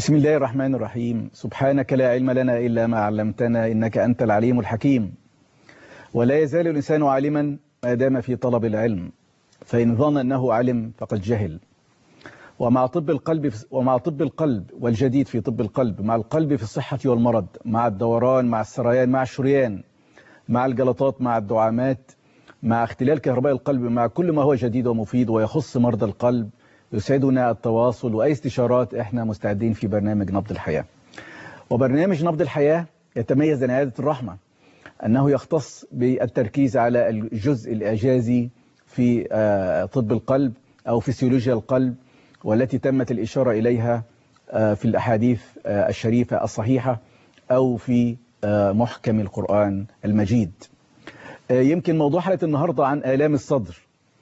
بسم الله الرحمن الرحيم سبحانك لا علم لنا إلا ما علمتنا إنك أنت العليم الحكيم ولا يزال الإنسان عالما ما دام في طلب العلم فإن ظن أنه علم فقد جهل ومع طب القلب ومع طب القلب والجديد في طب القلب مع القلب في الصحة والمرض مع الدوران مع السريان مع الشريان مع الجلطات مع الدعامات مع اختلال كهرباء القلب مع كل ما هو جديد ومفيد ويخص مرضى القلب يسعدنا التواصل وأي استشارات احنا مستعدين في برنامج نبض الحياة وبرنامج نبض الحياة يتميز عن عيادة الرحمة أنه يختص بالتركيز على الجزء الإعجازي في طب القلب أو فسيولوجيا القلب والتي تمت الإشارة إليها في الأحاديث الشريفة الصحيحة أو في محكم القرآن المجيد يمكن موضوع حلقة النهاردة عن آلام الصدر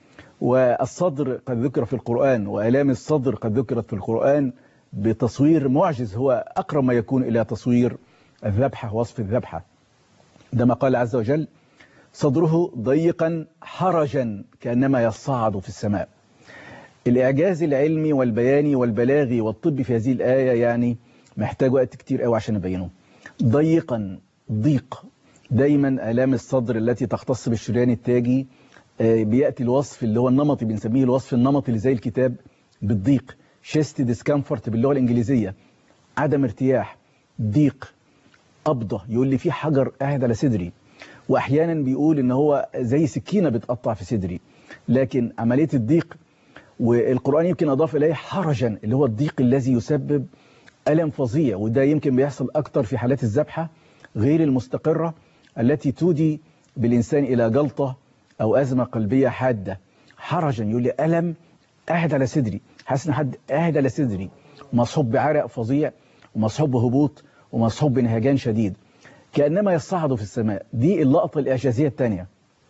والصدر قد ذكر في القرآن وآلام الصدر قد ذكرت في القرآن بتصوير معجز هو أقرب ما يكون إلى تصوير الذبحة وصف الذبحة عندما قال عز وجل صدره ضيقا حرجا كأنما يصعد في السماء الإعجاز العلمي والبياني والبلاغي والطبي في هذه الآية يعني محتاج وقت كتير قوي عشان نبينه ضيقا ضيق دايما آلام الصدر التي تختص بالشريان التاجي بيأتي الوصف اللي هو النمطي بنسميه الوصف النمطي اللي زي الكتاب بالضيق شيست ديسكمفورت باللغة الإنجليزية عدم ارتياح ضيق قبضة يقول لي في حجر قاعد على صدري وأحيانا بيقول إن هو زي سكينة بتقطع في صدري لكن عملية الضيق والقرآن يمكن أضاف إليه حرجا اللي هو الضيق الذي يسبب ألم فظيع وده يمكن بيحصل أكتر في حالات الذبحة غير المستقرة التي تودي بالإنسان إلى جلطة أو أزمة قلبية حادة حرجا يقول لي ألم قاعد على صدري حاسس إن حد قاعد على صدري مصحوب بعرق فظيع ومصحوب بهبوط ومصحوب بنهجان شديد كأنما يصعد في السماء دي اللقطة الإعجازية الثانية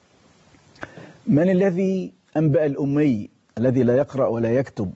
من الذي أنبأ الأمي الذي لا يقرأ ولا يكتب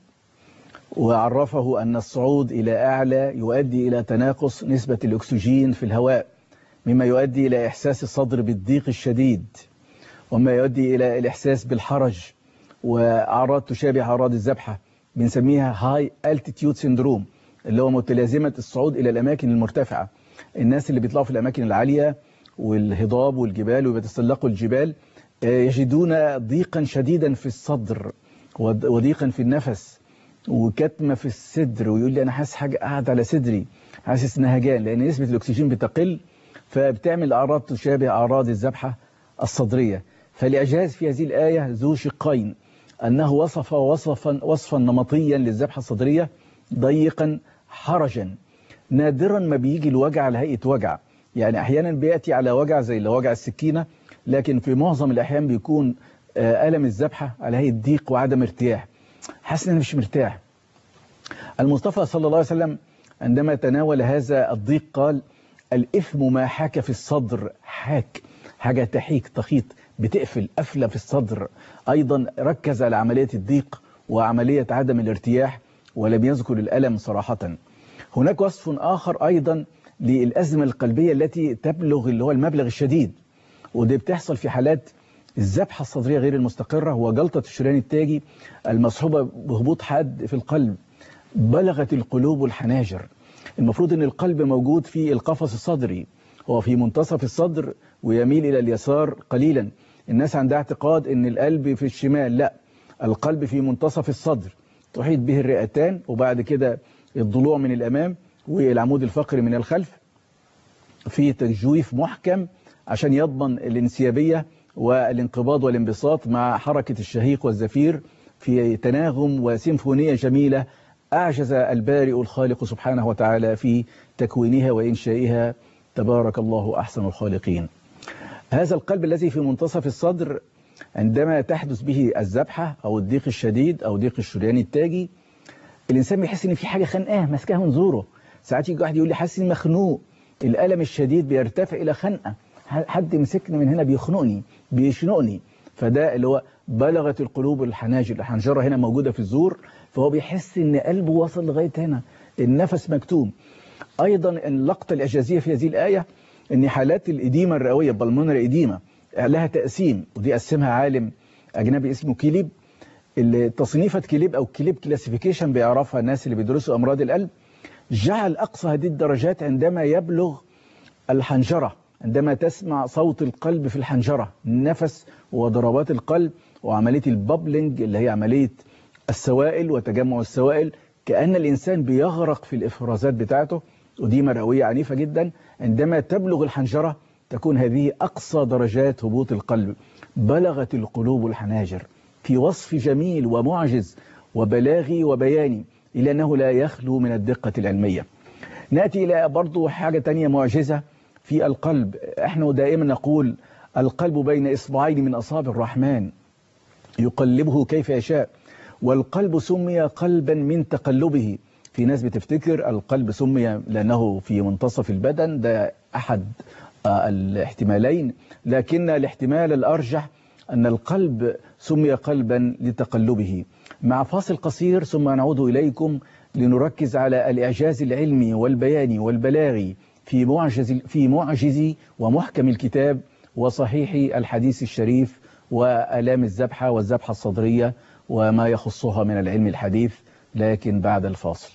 وعرفه أن الصعود إلى أعلى يؤدي إلى تناقص نسبة الأكسجين في الهواء مما يؤدي إلى إحساس الصدر بالضيق الشديد وما يؤدي إلى الإحساس بالحرج وأعراض تشابه أعراض الذبحة بنسميها هاي altitude syndrome اللي هو متلازمة الصعود إلى الأماكن المرتفعة الناس اللي بيطلعوا في الأماكن العالية والهضاب والجبال وبيتسلقوا الجبال يجدون ضيقا شديدا في الصدر وضيقا في النفس وكتمة في الصدر ويقول لي أنا حاسس حاجة قاعدة على صدري حاسس نهجان لأن نسبة الأكسجين بتقل فبتعمل أعراض تشابه أعراض الذبحة الصدرية فالإعجاز في هذه الآية ذو شقين أنه وصف وصفا وصفا نمطيا للذبحة الصدرية ضيقا حرجا نادرا ما بيجي الوجع على هيئة وجع يعني أحيانا بيأتي على وجع زي اللي وجع السكينة لكن في معظم الأحيان بيكون ألم الذبحة على هيئة ضيق وعدم ارتياح حاسس ان انا مش مرتاح المصطفى صلى الله عليه وسلم عندما تناول هذا الضيق قال الإثم ما حاك في الصدر حاك حاجة تحيك تخيط بتقفل قفلة في الصدر أيضا ركز على عملية الضيق وعملية عدم الارتياح ولم يذكر الألم صراحة هناك وصف آخر أيضا للأزمة القلبية التي تبلغ اللي هو المبلغ الشديد ودي بتحصل في حالات الذبحة الصدرية غير المستقرة هو جلطة الشريان التاجي المصحوبة بهبوط حاد في القلب بلغت القلوب الحناجر المفروض ان القلب موجود في القفص الصدري هو في منتصف الصدر ويميل إلى اليسار قليلا الناس عندها اعتقاد ان القلب في الشمال لا القلب في منتصف الصدر تحيط به الرئتان وبعد كده الضلوع من الأمام والعمود الفقري من الخلف في تجويف محكم عشان يضمن الانسيابية والانقباض والانبساط مع حركة الشهيق والزفير في تناغم وسيمفونية جميلة أعجز البارئ الخالق سبحانه وتعالى في تكوينها وإنشائها تبارك الله أحسن الخالقين هذا القلب الذي في منتصف الصدر عندما تحدث به الذبحة أو الضيق الشديد أو ضيق الشريان التاجي الإنسان بيحس إن في حاجة خنقاه ماسكاه من زوره ساعات يجي واحد يقول لي حاسس إني مخنوق الألم الشديد بيرتفع إلى خنقة حد مسكني من هنا بيخنقني بيشنقني فده اللي هو بلغت القلوب الحناجر الحنجرة هنا موجودة في الزور فهو بيحس ان قلبه وصل لغاية هنا النفس مكتوم ايضا اللقطة الاعجازية في هذه الآية ان حالات الإديمة الرئوية بالمونر إديمة لها تقسيم ودي قسمها عالم أجنبي اسمه كيليب اللي تصنيفة كيليب أو كيليب كلاسيفيكيشن بيعرفها الناس اللي بيدرسوا أمراض القلب جعل أقصى هذه الدرجات عندما يبلغ الحنجرة عندما تسمع صوت القلب في الحنجرة النفس وضربات القلب وعملية البابلينج اللي هي عملية السوائل وتجمع السوائل كأن الإنسان بيغرق في الإفرازات بتاعته ودي مرئوية عنيفة جدا عندما تبلغ الحنجرة تكون هذه أقصى درجات هبوط القلب بلغت القلوب الحناجر في وصف جميل ومعجز وبلاغي وبياني إلا أنه لا يخلو من الدقة العلمية نأتي إلى برضو حاجة تانية معجزة في القلب احنا دائما نقول القلب بين إصبعين من أصابع الرحمن يقلبه كيف يشاء والقلب سمي قلبا من تقلبه في ناس بتفتكر القلب سمي لأنه في منتصف البدن ده أحد الاحتمالين لكن الاحتمال الأرجح أن القلب سمي قلبا لتقلبه مع فاصل قصير ثم نعود إليكم لنركز على الإعجاز العلمي والبياني والبلاغي في معجز, في معجز ومحكم الكتاب وصحيح الحديث الشريف وآلام الذبحة والذبحة الصدرية وما يخصها من العلم الحديث لكن بعد الفاصل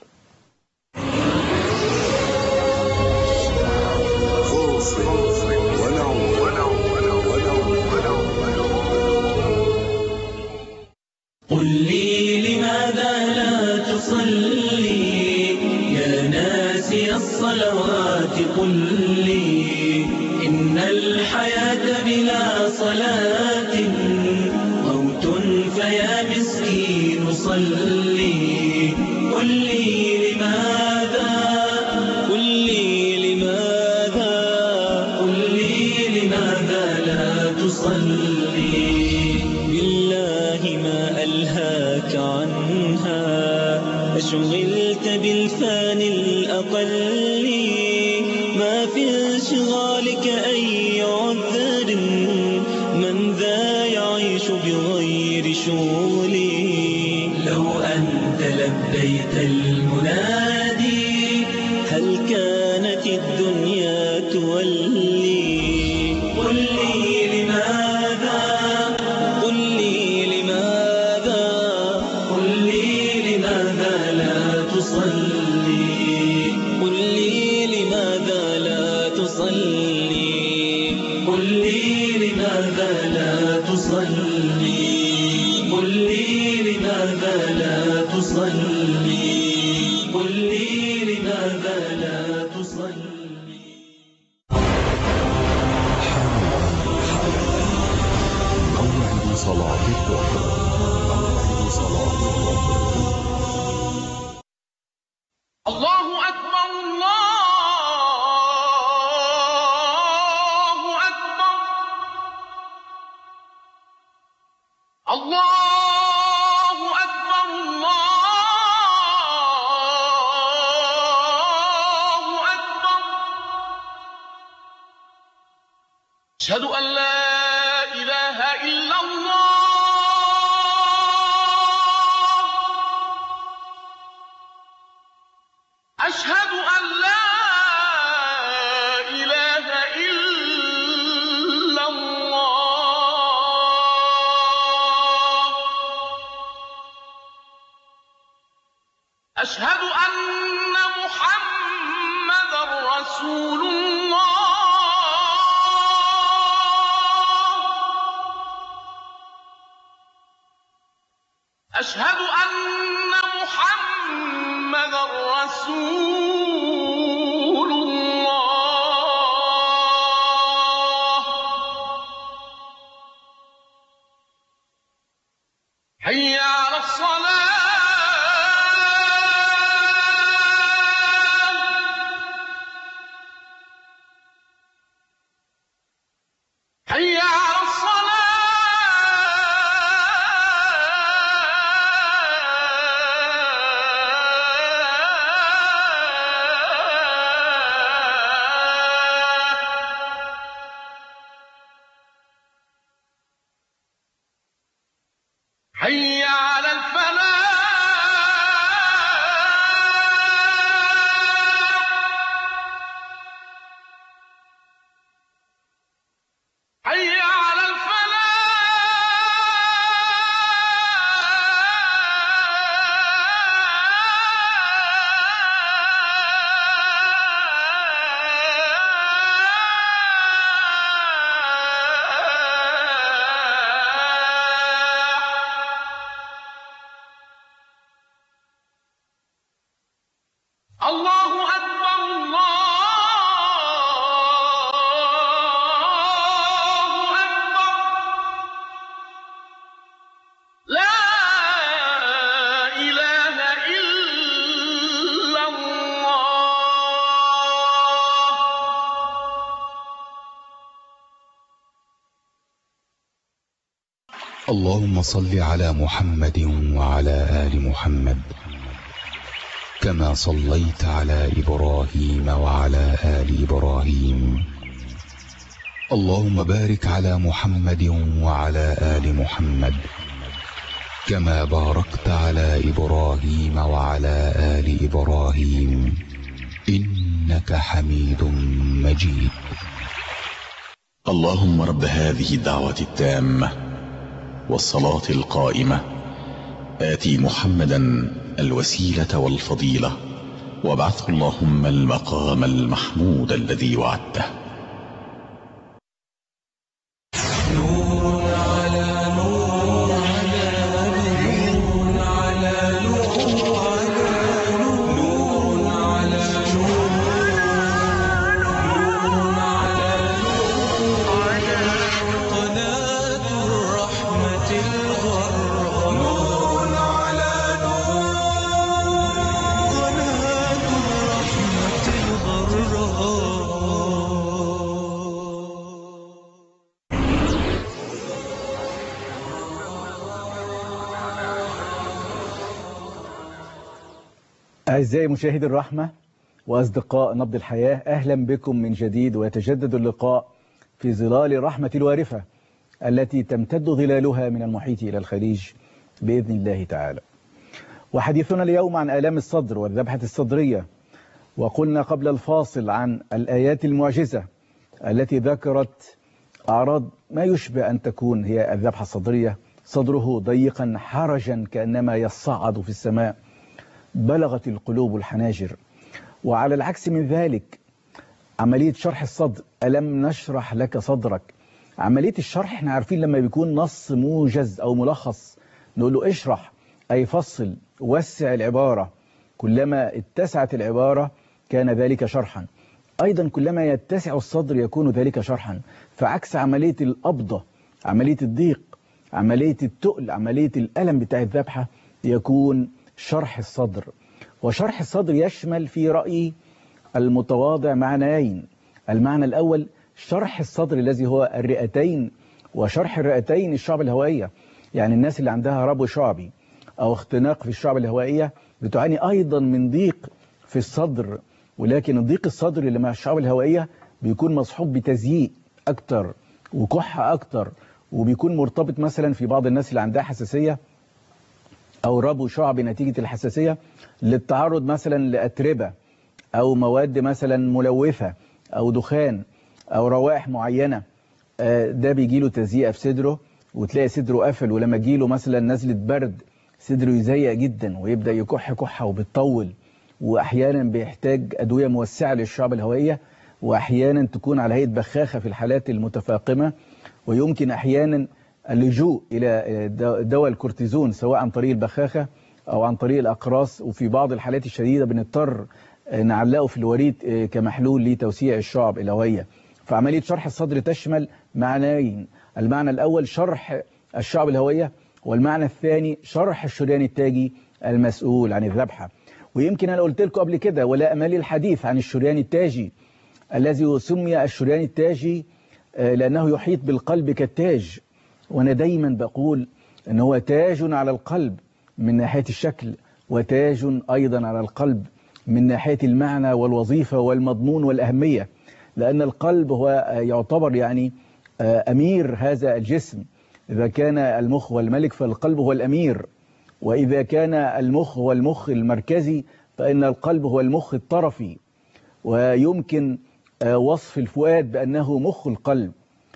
قل لي لماذا لا تصلي يا ناسي الصلوات قل لي إن الحياة بلا صلاة موت فيا مسكين صلي قل لي لماذا قل لي لماذا قل لي لماذا لا تصلي بالله ما ألهاك عنها أشغلت بالفان الأقل ما في انشغالك أي عذر من ذا يعيش بغير شغلي لو أنت لبيت المنادي هل كانت الدنيا تولي قل لي لماذا قل لي لماذا قل لي لماذا لا تصلي قل لي لماذا لا تصلي قل لي لماذا لا تصلي قل لي لماذا لا تصلي قل لي لماذا لا تصلي موعد صلاة الظهر موعد صلاة الظهر الله أكبر الله أكبر الله أكبر الله أكبر أشهد أن لا إله إلا الله أشهد أن لا إله إلا الله أشهد أن محمدا رسول الله أشهد أن محمدا رسول الله حي على الصلاة حي على اللهم صل على محمد وعلى آل محمد كما صليت على إبراهيم وعلى آل إبراهيم اللهم بارك على محمد وعلى آل محمد كما باركت على إبراهيم وعلى آل إبراهيم إنك حميد مجيد اللهم رب هذه الدعوة التامة والصلاة القائمة آتي محمدا الوسيلة والفضيلة وابعثه اللهم المقام المحمود الذي وعدته قناة الرحمة الغراء نور على نور قناة الرحمة الغراء أعزائي مشاهدي الرحمة وأصدقاء نبض الحياة أهلا بكم من جديد ويتجدد اللقاء في ظلال الرحمة الوارفة التي تمتد ظلالها من المحيط إلى الخليج بإذن الله تعالى وحديثنا اليوم عن آلام الصدر والذبحة الصدرية وقلنا قبل الفاصل عن الآيات المعجزة التي ذكرت أعراض ما يشبه أن تكون هي الذبحة الصدرية صدره ضيقا حرجا كأنما يصعد في السماء بلغت القلوب الحناجر وعلى العكس من ذلك عملية شرح الصدر ألم نشرح لك صدرك عملية الشرح احنا عارفين لما بيكون نص موجز أو ملخص نقول له اشرح أي فصل وسع العبارة كلما اتسعت العبارة كان ذلك شرحا أيضا كلما يتسع الصدر يكون ذلك شرحا فعكس عملية القبضة عملية الضيق عملية التقل عملية الألم بتاع الذبحة يكون شرح الصدر وشرح الصدر يشمل في رأيي المتواضع معنيين المعنى الأول شرح الصدر الذي هو الرئتين وشرح الرئتين الشعب الهوائية يعني الناس اللي عندها ربو شعبي أو اختناق في الشعب الهوائية بتعاني أيضا من ضيق في الصدر ولكن الضيق الصدر اللي مع الشعب الهوائية بيكون مصحوب بتزييق أكتر وكحة أكتر وبيكون مرتبط مثلا في بعض الناس اللي عندها حساسية أو ربو شعبي نتيجة الحساسية للتعرض مثلا لأتربة أو مواد مثلا ملوثة أو دخان أو روائح معينة آه، ده بيجي له تزييق في صدره وتلاقي صدره قفل ولما تجيله مثلا نزلة برد صدره يزيق جدا ويبدأ يكح كحة وبتطول وأحيانا بيحتاج أدوية موسعة للشعب الهوائية وأحيانا تكون على هيئة بخاخة في الحالات المتفاقمة ويمكن أحيانا اللجوء إلى دواء الكورتيزون سواء عن طريق البخاخة أو عن طريق الأقراص وفي بعض الحالات الشديدة بنضطر نعلقه في الوريد كمحلول لتوسيع الشعب الهوائية فعملية شرح الصدر تشمل معنيين المعنى الأول شرح الشعب الهوائية والمعنى الثاني شرح الشريان التاجي المسؤول عن الذبحة ويمكن أنا قلت لكم قبل كده ولا أمل الحديث عن الشريان التاجي الذي سمي الشريان التاجي آه، لأنه يحيط بالقلب كالتاج وأنا دايما بقول أن هو تاج على القلب من ناحية الشكل وتاج أيضا على القلب من ناحية المعنى والوظيفة والمضمون والأهمية لأن القلب هو آه، يعتبر يعني آه، أمير هذا الجسم إذا كان المخ والملك فالقلب هو الأمير وإذا كان المخ هو المخ المركزي فإن القلب هو المخ الطرفي ويمكن آه، وصف الفؤاد بأنه مخ القلب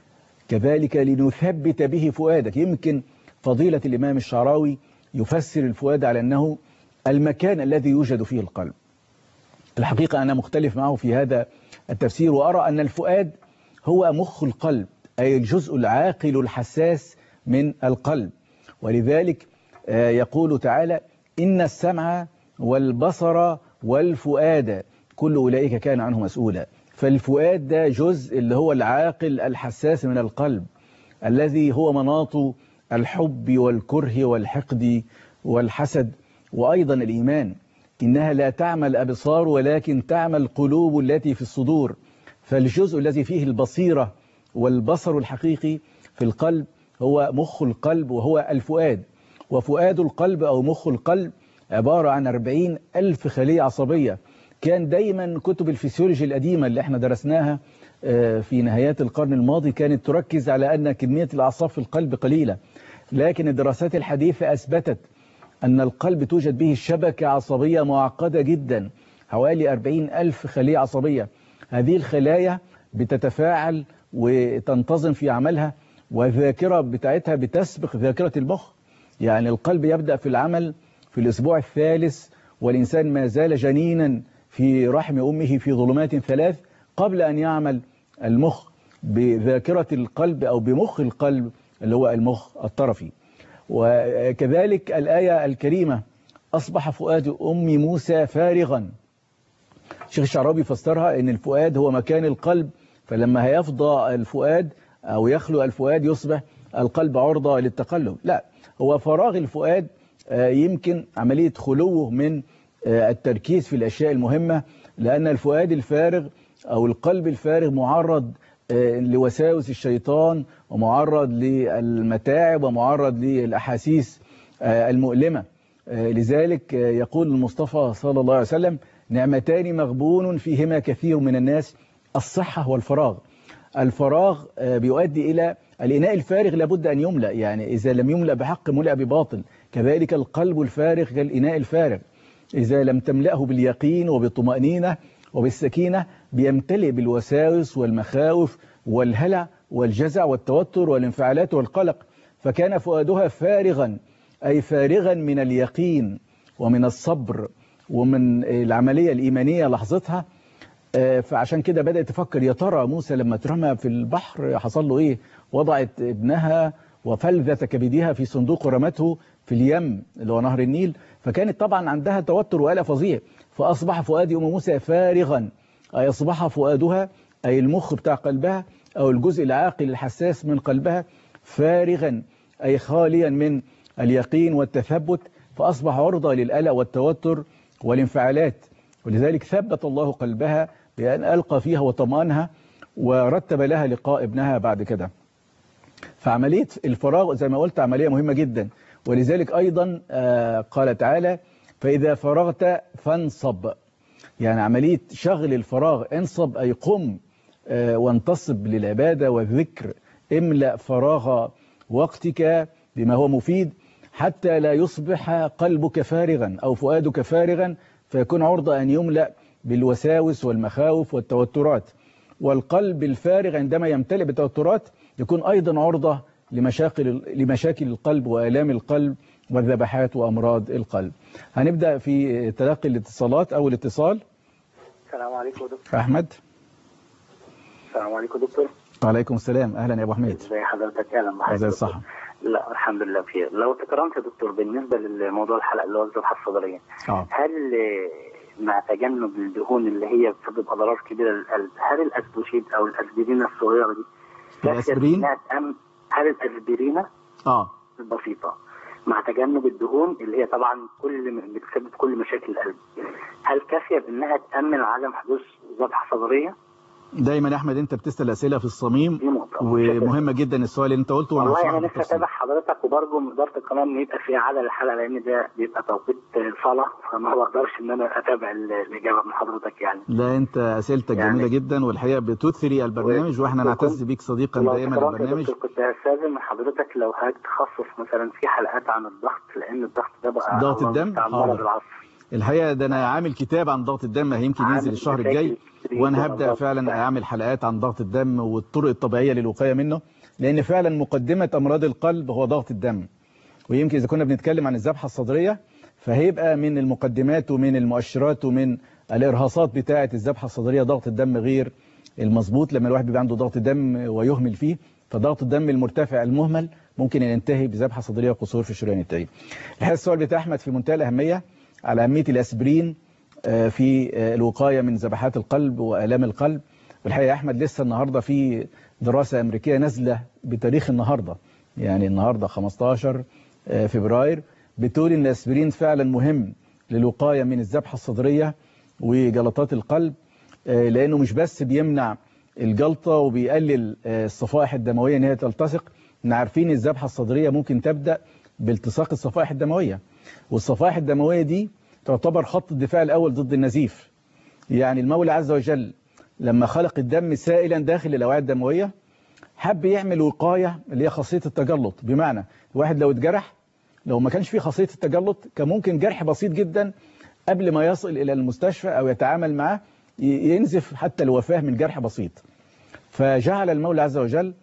كذلك لنثبت به فؤادك يمكن فضيلة الإمام الشعراوي يفسر الفؤاد على أنه المكان الذي يوجد فيه القلب الحقيقة أنا مختلف معه في هذا التفسير وأرى أن الفؤاد هو مخ القلب أي الجزء العاقل الحساس من القلب ولذلك آه، يقول تعالى إن السمع والبصر والفؤاد كل أولئك كان عنه مسؤولا فالفؤاد ده جزء اللي هو العاقل الحساس من القلب الذي هو مناط الحب والكره والحقد والحسد وأيضا الإيمان إنها لا تعمل الأبصار ولكن تعمل القلوب التي في الصدور فالجزء الذي فيه البصيرة والبصر الحقيقي في القلب هو مخ القلب وهو الفؤاد وفؤاد القلب أو مخ القلب عبارة عن 40 ألف خلية عصبية كان دايما كتب الفسيولوجي القديمة اللي احنا درسناها آه، في نهايات القرن الماضي كانت تركز على أن كمية الأعصاب في القلب قليلة لكن الدراسات الحديثة أثبتت أن القلب توجد به شبكة عصبية معقدة جدا حوالي 40 ألف خلية عصبية هذه الخلايا بتتفاعل وتنتظم في عملها والذاكرة بتاعتها بتسبق ذاكرة المخ يعني القلب يبدأ في العمل في الأسبوع الثالث والإنسان ما زال جنينا في رحم أمه في ظلمات ثلاث قبل أن يعمل المخ بذاكرة القلب أو بمخ القلب اللي هو المخ الطرفي وكذلك الآية الكريمة أصبح فؤاد أم موسى فارغا الشيخ الشعراوي فسرها ان الفؤاد هو مكان القلب فلما هيفضى الفؤاد او يخلو الفؤاد يصبح القلب عرضة للتقلب لا هو فراغ الفؤاد آه، يمكن عملية خلوه من آه، التركيز في الأشياء المهمة لأن الفؤاد الفارغ أو القلب الفارغ معرض آه، لوساوس الشيطان ومعرض للمتاعب ومعرض للأحاسيس آه، المؤلمة آه، لذلك آه، يقول المصطفى صلى الله عليه وسلم نعمتان مغبون فيهما كثير من الناس الصحة والفراغ الفراغ آه، بيؤدي إلى الإناء الفارغ لابد أن يملأ يعني إذا لم يملأ بحق ملأ بباطل كذلك القلب الفارغ كالإناء الفارغ إذا لم تملأه باليقين وبالطمأنينة وبالسكينة بيمتلئ بالوساوس والمخاوف والهلع والجزع والتوتر والانفعالات والقلق فكان فؤادها فارغا أي فارغا من اليقين ومن الصبر ومن العملية الإيمانية لحظتها آه، فعشان كده بدأت تفكر يا ترى موسى لما اترمى في البحر حصل له ايه وضعت ابنها وفلذة كبدها في صندوق ورمته في اليم اللي هو نهر النيل فكانت طبعا عندها توتر وقلق فظيع فأصبح فؤاد أم موسى فارغا أي أصبح فؤادها أي المخ بتاع قلبها أو الجزء العاقل الحساس من قلبها فارغا أي خاليا من اليقين والتثبت فأصبح عرضة للقلق والتوتر والانفعالات ولذلك ثبت الله قلبها بأن ألقى فيها وطمأنها ورتب لها لقاء ابنها بعد كده فعملية الفراغ زي ما قلت عملية مهمة جدا ولذلك أيضا آه، قال تعالى فإذا فرغت فانصب يعني عملية شغل الفراغ انصب أي قم آه، وانتصب للعبادة والذكر املأ فراغ وقتك بما هو مفيد حتى لا يصبح قلبك فارغا أو فؤادك فارغا فيكون عرضة أن يملأ بالوساوس والمخاوف والتوترات والقلب الفارغ عندما يمتلئ بالتوترات يكون أيضا عرضة لمشاكل لمشاكل القلب وآلام القلب والذبحات وأمراض القلب هنبدأ في تلقي الاتصالات أول اتصال السلام عليكم يا دكتور أحمد السلام عليكم يا دكتور وعليكم السلام أهلا يا أبو حميد ازي حضرتك اهلا بحضرتك ازي الصحة لا الحمد لله بخير لو تكرمت يا دكتور بالنسبه لموضوع الحلقه اللي هو الذبحه الصدريه اه هل آه، مع تجنب الدهون اللي هي بتبقى ضرر كبيره للقلب هل الاسبوشيت او الاسبرين الصغيره دي كافية الأسبرين؟ إنها تأم- هل الاسبرينه اه البسيطه مع تجنب الدهون اللي هي طبعا كل بتسبب كل مشاكل القلب هل كافيه بانها تامن عدم حدوث ذبحه صدريه؟ دايما يا أحمد أنت بتسأل أسئلة في الصميم دي نقطه ومهمة جدا السؤال اللي أنت قلته وأنا والله هشرحه انا نفسي بالتفصيل. اتابع حضرتك وبرجو من اداره القناه ان يبقى فيها عدد الحلقه لان ده بيبقى توقيت صلاه فما بقدرش ان انا اتابع ال- الاجابه من حضرتك يعني لا انت اسئلتك يعني- جميله جدا والحقيقه بتثري البرنامج واحنا وكنت- نعتز بيك صديقا ولو دائما تكرمت يا البرنامج دكتور كنت استاذن من حضرتك لو هتخصص مثلا في حلقات عن الضغط لان الضغط ده بقى ضغط الله الدم؟ المستعان حاضر. مرض العصر الحقيقه ده انا عامل كتاب عن ضغط الدم يمكن عامل ينزل الشهر مشاكل الجاي كتير وانا جداً هبدا الضغط فعلا ده. اعمل حلقات عن ضغط الدم والطرق الطبيعيه للوقايه منه لان فعلا مقدمه امراض القلب هو ضغط الدم ويمكن اذا كنا بنتكلم عن الذبحه الصدريه فهيبقى من المقدمات ومن المؤشرات ومن الارهاصات بتاعه الذبحه الصدريه ضغط الدم غير المظبوط لما الواحد بيبقى عنده ضغط دم ويهمل فيه فضغط الدم المرتفع المهمل ممكن ان ينتهي بذبحه صدريه وقصور في الشريان التالي. الحقيقه السؤال بتاع احمد في منتهى الاهميه على اهميه الاسبرين آه، في آه، الوقايه من ذبحات القلب والام القلب والحقيقه يا احمد لسه النهارده في دراسه امريكيه نازله بتاريخ النهارده يعني النهارده 15 آه، فبراير بتقول ان الاسبرين فعلا مهم للوقايه من الذبحه الصدريه وجلطات القلب آه، لانه مش بس بيمنع الجلطه وبيقلل آه، الصفائح الدمويه ان هي تلتصق احنا عارفين الذبحه الصدريه ممكن تبدا بالتصاق الصفائح الدمويه والصفائح الدمويه دي تعتبر خط الدفاع الاول ضد النزيف يعني المولى عز وجل لما خلق الدم سائلا داخل الاوعيه الدمويه حب يعمل وقايه اللي هي خاصيه التجلط بمعنى الواحد لو اتجرح لو ما كانش فيه خاصيه التجلط كان ممكن جرح بسيط جدا قبل ما يصل الى المستشفى او يتعامل معاه ي- ينزف حتى الوفاه من جرح بسيط فجعل المولى عز وجل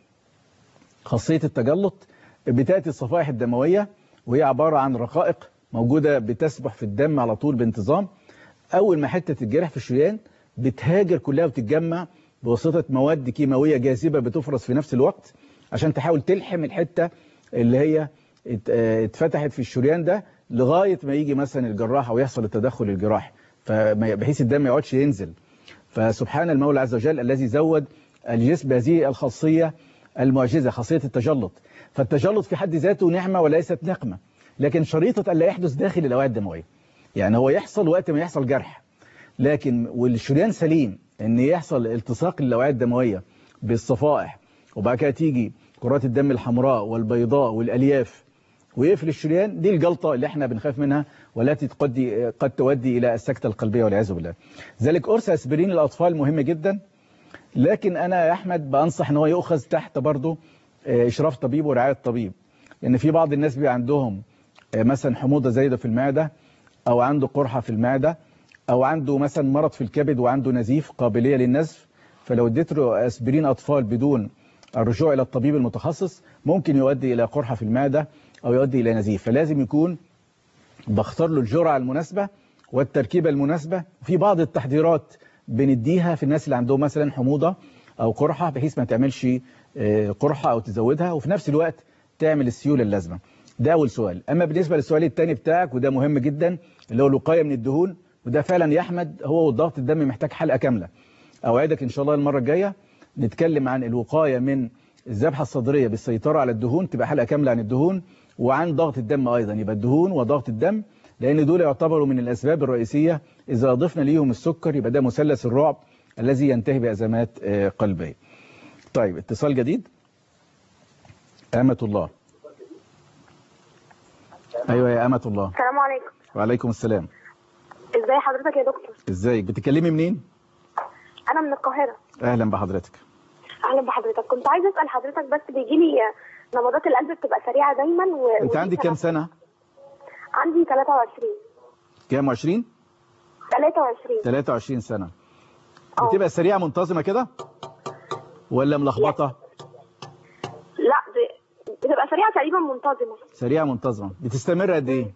خاصية التجلط بتأتي الصفائح الدموية وهي عبارة عن رقائق موجودة بتسبح في الدم على طول بانتظام أول ما حتة الجرح في الشريان بتهاجر كلها وتتجمع بواسطة مواد كيماوية جاذبة بتفرز في نفس الوقت عشان تحاول تلحم الحتة اللي هي ات- اه اتفتحت في الشريان ده لغاية ما يجي مثلا الجراح أو يحصل التدخل الجراحي فما- بحيث الدم ما يقعدش ينزل فسبحان المولى عز وجل الذي زود الجسم بهذه الخاصية المعجزة خاصية التجلط فالتجلط في حد ذاته نعمة وليست نقمة لكن شريطة ألا يحدث داخل الأوعية الدموية يعني هو يحصل وقت ما يحصل جرح لكن والشريان سليم ان يحصل التصاق للأوعية الدموية بالصفائح وبعد كده تيجي كرات الدم الحمراء والبيضاء والألياف ويقفل الشريان دي الجلطة اللي احنا بنخاف منها والتي قد قد تؤدي إلى السكتة القلبية والعياذ بالله ذلك قرص أسبرين للأطفال مهم جدا لكن أنا يا أحمد بأنصح ان هو يؤخذ تحت برضه آه، إشراف طبيب ورعاية طبيب لأن في بعض الناس بيبقى عندهم آه، مثلا حموضة زايدة في المعدة أو عنده قرحة في المعدة أو عنده مثلا مرض في الكبد وعنده نزيف قابلية للنزف فلو اديت له أسبرين أطفال بدون الرجوع إلى الطبيب المتخصص ممكن يؤدي إلى قرحة في المعدة أو يؤدي إلى نزيف فلازم يكون بختار له الجرعة المناسبة والتركيبة المناسبة في بعض التحضيرات بنديها في الناس اللي عندهم مثلا حموضة أو قرحة بحيث ما تعملش آه، قرحة أو تزودها وفي نفس الوقت تعمل السيولة اللازمة ده أول سؤال أما بالنسبة للسؤال الثاني بتاعك وده مهم جدا اللي هو الوقاية من الدهون وده فعلا يا أحمد هو والضغط الدم محتاج حلقة كاملة أوعدك إن شاء الله المرة الجاية نتكلم عن الوقاية من الذبحة الصدرية بالسيطرة على الدهون تبقى حلقة كاملة عن الدهون وعن ضغط الدم أيضا يبقى الدهون وضغط الدم لأن دول يعتبروا من الأسباب الرئيسية إذا أضفنا ليهم السكر يبقى ده مثلث الرعب الذي ينتهي بأزمات آه، قلبية طيب اتصال جديد أمة الله أيوة يا أمة الله السلام عليكم وعليكم السلام ازاي حضرتك يا دكتور ازيك بتكلمي منين انا من القاهره أهلا بحضرتك اهلا بحضرتك كنت عايزه اسال حضرتك بس بيجي لي نبضات القلب بتبقى سريعه دايما و... أنت ودي عندك كام سبب- سنة عندي 23 كام 20 23 23 سنة اه. بتبقى سريعة منتظمة كده ولا ملخبطة لا ب... بتبقى سريعه تقريبا منتظمه سريعة منتظمة بتستمر قد ايه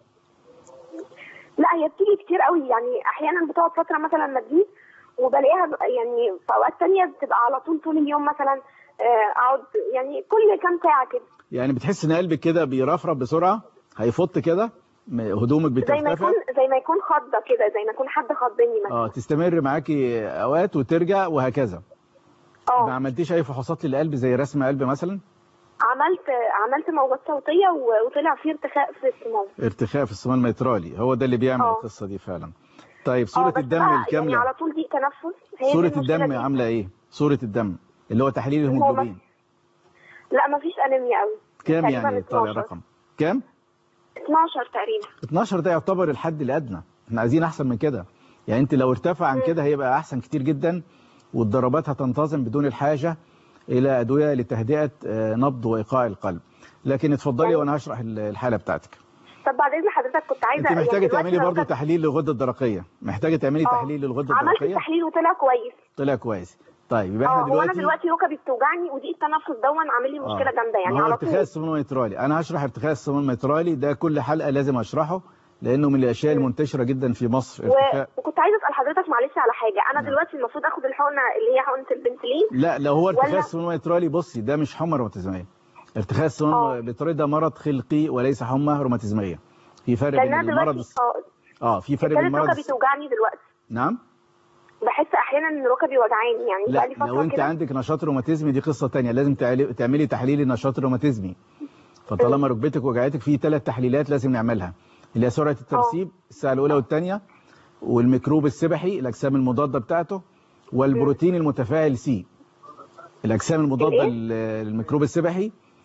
لا هي بتيجي كتير قوي يعني احيانا بتقعد فتره مثلا ما تجيش وبلاقيها ب- يعني في اوقات تانية بتبقى على طول طول اليوم مثلا آه، اقعد يعني كل كام ساعه كده يعني بتحس ان قلبك كده بيرفرف بسرعة هيفط كده م- هدومك زي ما بترتفع يكون زي ما يكون خضه كده زي ما يكون حد خضني مثلا اه تستمر معاكي اوقات وترجع وهكذا ما اه عملتيش اي فحوصات للقلب زي رسم قلب مثلا عملت عملت موجات صوتيه و- وطلع فيه ارتخاء في الصمام ارتخاء في الصمام الميترالي هو ده اللي بيعمل اه. القصة دي فعلا طيب اه صورة بس الدم بقى يعني الكاملة على طول ضيق تنفس هي دي صورة المشكلة الدم دي. عاملة ايه صورة الدم اللي هو تحليل هو الهيموجلوبين لا ما فيش انيميا قوي كام تقريباً يعني طالع 12. رقم كام 12 تقريبا 12 ده يعتبر الحد الادنى احنا عايزين احسن من كده يعني انت لو ارتفع عن كده هيبقى احسن كتير جدا والضربات هتنتظم بدون الحاجة الى ادوية لتهدئة آه، نبض وايقاع القلب لكن اتفضلي يعني- وانا هشرح ال- الحالة بتاعتك طب بعد اذن حضرتك كنت عايزه انت محتاجة يعني تعملي دلوقتي برضو لو كان- تحليل للغدة الدرقية محتاجة تعملي اه. تحليل للغدة عملت الدرقية التحليل وطلع كويس طلع كويس طيب يبقى اه احنا هو انا دلوقتي دلوقتي ركبي بتوجعني وضيق التنفس دون عامل لي مشكله آه. جامده يعني ما هو على ارتخاء طول الصمام الميترالي انا هشرح ارتخاء الصمام الميترالي ده كل حلقة لازم اشرحه لانه من الاشياء المنتشرة جدا في مصر و... ارتخاء وكنت عايزه اسال حضرتك معلش على حاجه انا نعم. دلوقتي المفروض اخد الحقنه اللي هي حقنه البنسلين لا لو هو ارتخاء ولا- الصمام الميترالي بصي ده مش حمى روماتيزميه ارتخاء الصمام آه. الميترالي ده مرض خلقي وليس حمى روماتيزميه في فرق لان بين انا المرض دلوقتي اه اه في فرق بين ابتدت المرض ركبي توجعني دلوقتي نعم بحس احيانا ان ركبي وجعاني يعني لا بقالي فتره لو انت كده عندك نشاط روماتيزمي دي قصه تانية لازم تعلي- تعملي تحليل النشاط الروماتيزمي فطالما ركبتك وجعتك في ثلاث تحليلات لازم نعملها اللي هي سرعه الترسيب الساعه الاولى والثانيه والميكروب السبحي الاجسام المضاده بتاعته والبروتين المتفاعل سي الاجسام المضاده الإيه؟ لل- للميكروب السبحي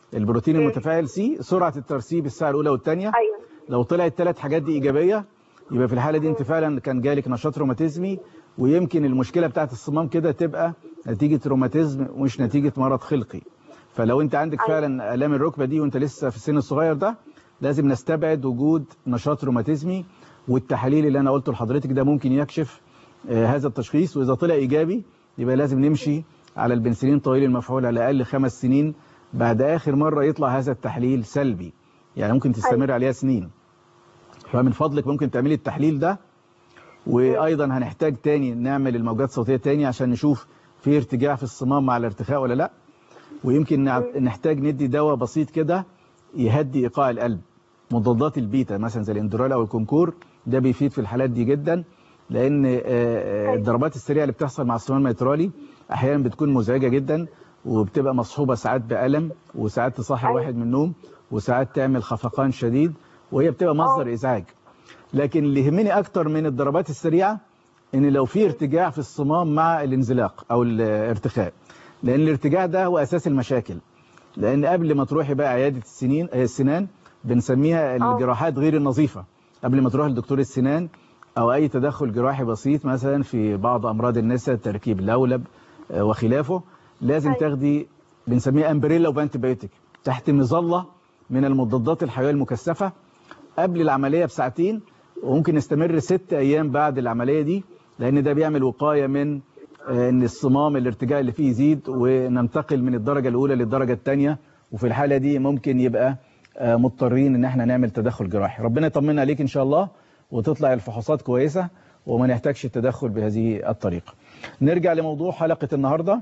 البروتين المتفاعل سي سرعه الترسيب الساعه الاولى والثانيه ايوه لو طلعت الثلاث حاجات دي ايجابيه يبقى في الحاله دي انت فعلا كان جالك نشاط روماتيزمي ويمكن المشكله بتاعت الصمام كده تبقى نتيجه روماتيزم مش نتيجه مرض خلقي فلو انت عندك أيوة. فعلا الام الركبه دي وانت لسه في السن الصغير ده لازم نستبعد وجود نشاط روماتيزمي والتحاليل اللي انا قلته لحضرتك ده ممكن يكشف آه، هذا التشخيص واذا طلع ايجابي يبقى لازم نمشي على البنسلين طويل المفعول على الاقل خمس سنين بعد اخر مره يطلع هذا التحليل سلبي يعني ممكن تستمر عليها سنين فمن فضلك ممكن تعملي التحليل ده وايضا هنحتاج تاني نعمل الموجات الصوتيه تاني عشان نشوف في ارتجاع في الصمام مع الارتخاء ولا لا ويمكن نع- نحتاج ندي دواء بسيط كده يهدي ايقاع القلب مضادات البيتا مثلا زي الاندرال او الكونكور ده بيفيد في الحالات دي جدا لان آه، آه، الضربات السريعه اللي بتحصل مع الصمام الميترالي احيانا بتكون مزعجه جدا وبتبقى مصحوبه ساعات بالم وساعات تصحي أيوة. واحد من النوم وساعات تعمل خفقان شديد وهي بتبقى مصدر ازعاج لكن اللي يهمني اكتر من الضربات السريعه ان لو في ارتجاع في الصمام مع الانزلاق او الارتخاء لان الارتجاع ده هو اساس المشاكل لان قبل ما تروحي بقى عياده السنين آه، السنان بنسميها الجراحات غير النظيفه قبل ما تروح لدكتور السنان او اي تدخل جراحي بسيط مثلا في بعض امراض النساء تركيب لولب آه، وخلافه لازم أيوة. تاخدي بنسميها امبريلا وبانتبيوتيك تحت مظله من المضادات الحيويه المكثفه قبل العمليه بساعتين وممكن نستمر ست ايام بعد العمليه دي لان ده بيعمل وقايه من آه، ان الصمام الارتجاع اللي فيه يزيد وننتقل من الدرجه الاولى للدرجه الثانيه وفي الحاله دي ممكن يبقى آه، مضطرين ان احنا نعمل تدخل جراحي ربنا يطمنا عليك ان شاء الله وتطلع الفحوصات كويسه وما نحتاجش التدخل بهذه الطريقه نرجع لموضوع حلقه النهارده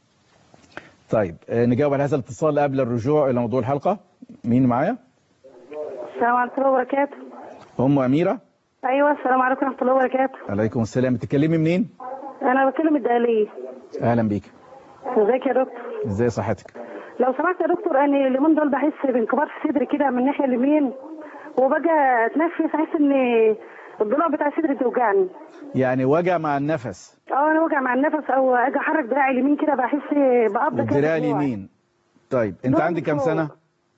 طيب آه، نجاوب على هذا الاتصال قبل الرجوع الى موضوع الحلقه مين معايا السلام عليكم ورحمة الله وبركاته ام اميره أيوة السلام عليكم ورحمة الله وبركاته عليكم السلام بتتكلمي منين أنا بكلم الدقالية اهلا بيك ازيك يا دكتور ازاي صحتك لو سمحت يا دكتور أنا اليومين دول بحس بانكبار في صدري كده من الناحية اليمين وباجي أتنفس أحس إن الضلوع بتاع صدري بتوجعني يعني وجع مع النفس اه انا وجع مع النفس او اجي احرك دراعي اليمين كده بحس بقبضه كده الدراع في دراعي. اليمين طيب انت دول عندك كام فوق. سنه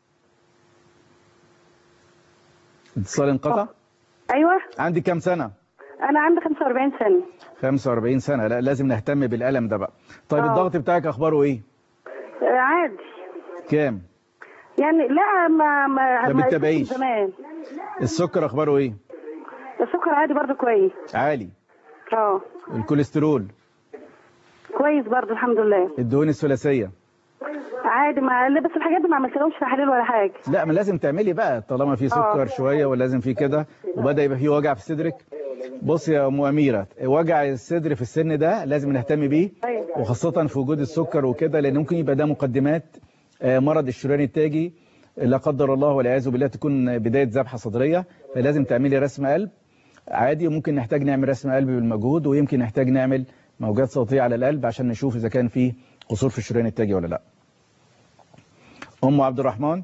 اتصال انقطع ايوه عندك كام سنه انا عندي 45 سنه 45 سنه لا لازم نهتم بالالم ده بقى طيب آه. الضغط بتاعك اخباره ايه آه، عادي كام يعني لا ما ما ما ما بتتابعيش. زمان السكر اخباره ايه السكر عادي برضه كويس عالي اه الكوليسترول كويس برضه الحمد لله الدهون الثلاثيه عادي ما لا، بس الحاجات دي ما عملتلهمش تحاليل ولا حاجه لا ما لازم تعملي بقى طالما في سكر آه. شويه ولازم في كده وبدا يبقى في وجع في صدرك بص يا ام اميره وجع الصدر في السن ده لازم نهتم بيه أيوة. وخاصه في وجود السكر وكده لان ممكن يبقى ده مقدمات آه، مرض الشريان التاجي لا قدر الله والعياذ بالله تكون بدايه ذبحه صدريه فلازم تعملي رسم قلب عادي وممكن نحتاج نعمل رسم قلب بالمجهود ويمكن نحتاج نعمل موجات صوتيه على القلب عشان نشوف اذا كان في قصور في الشريان التاجي ولا لا ام عبد الرحمن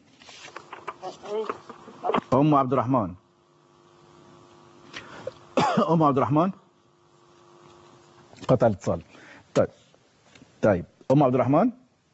ام عبد الرحمن ام عبد الرحمن قطع الاتصال طيب طيب ام عبد الرحمن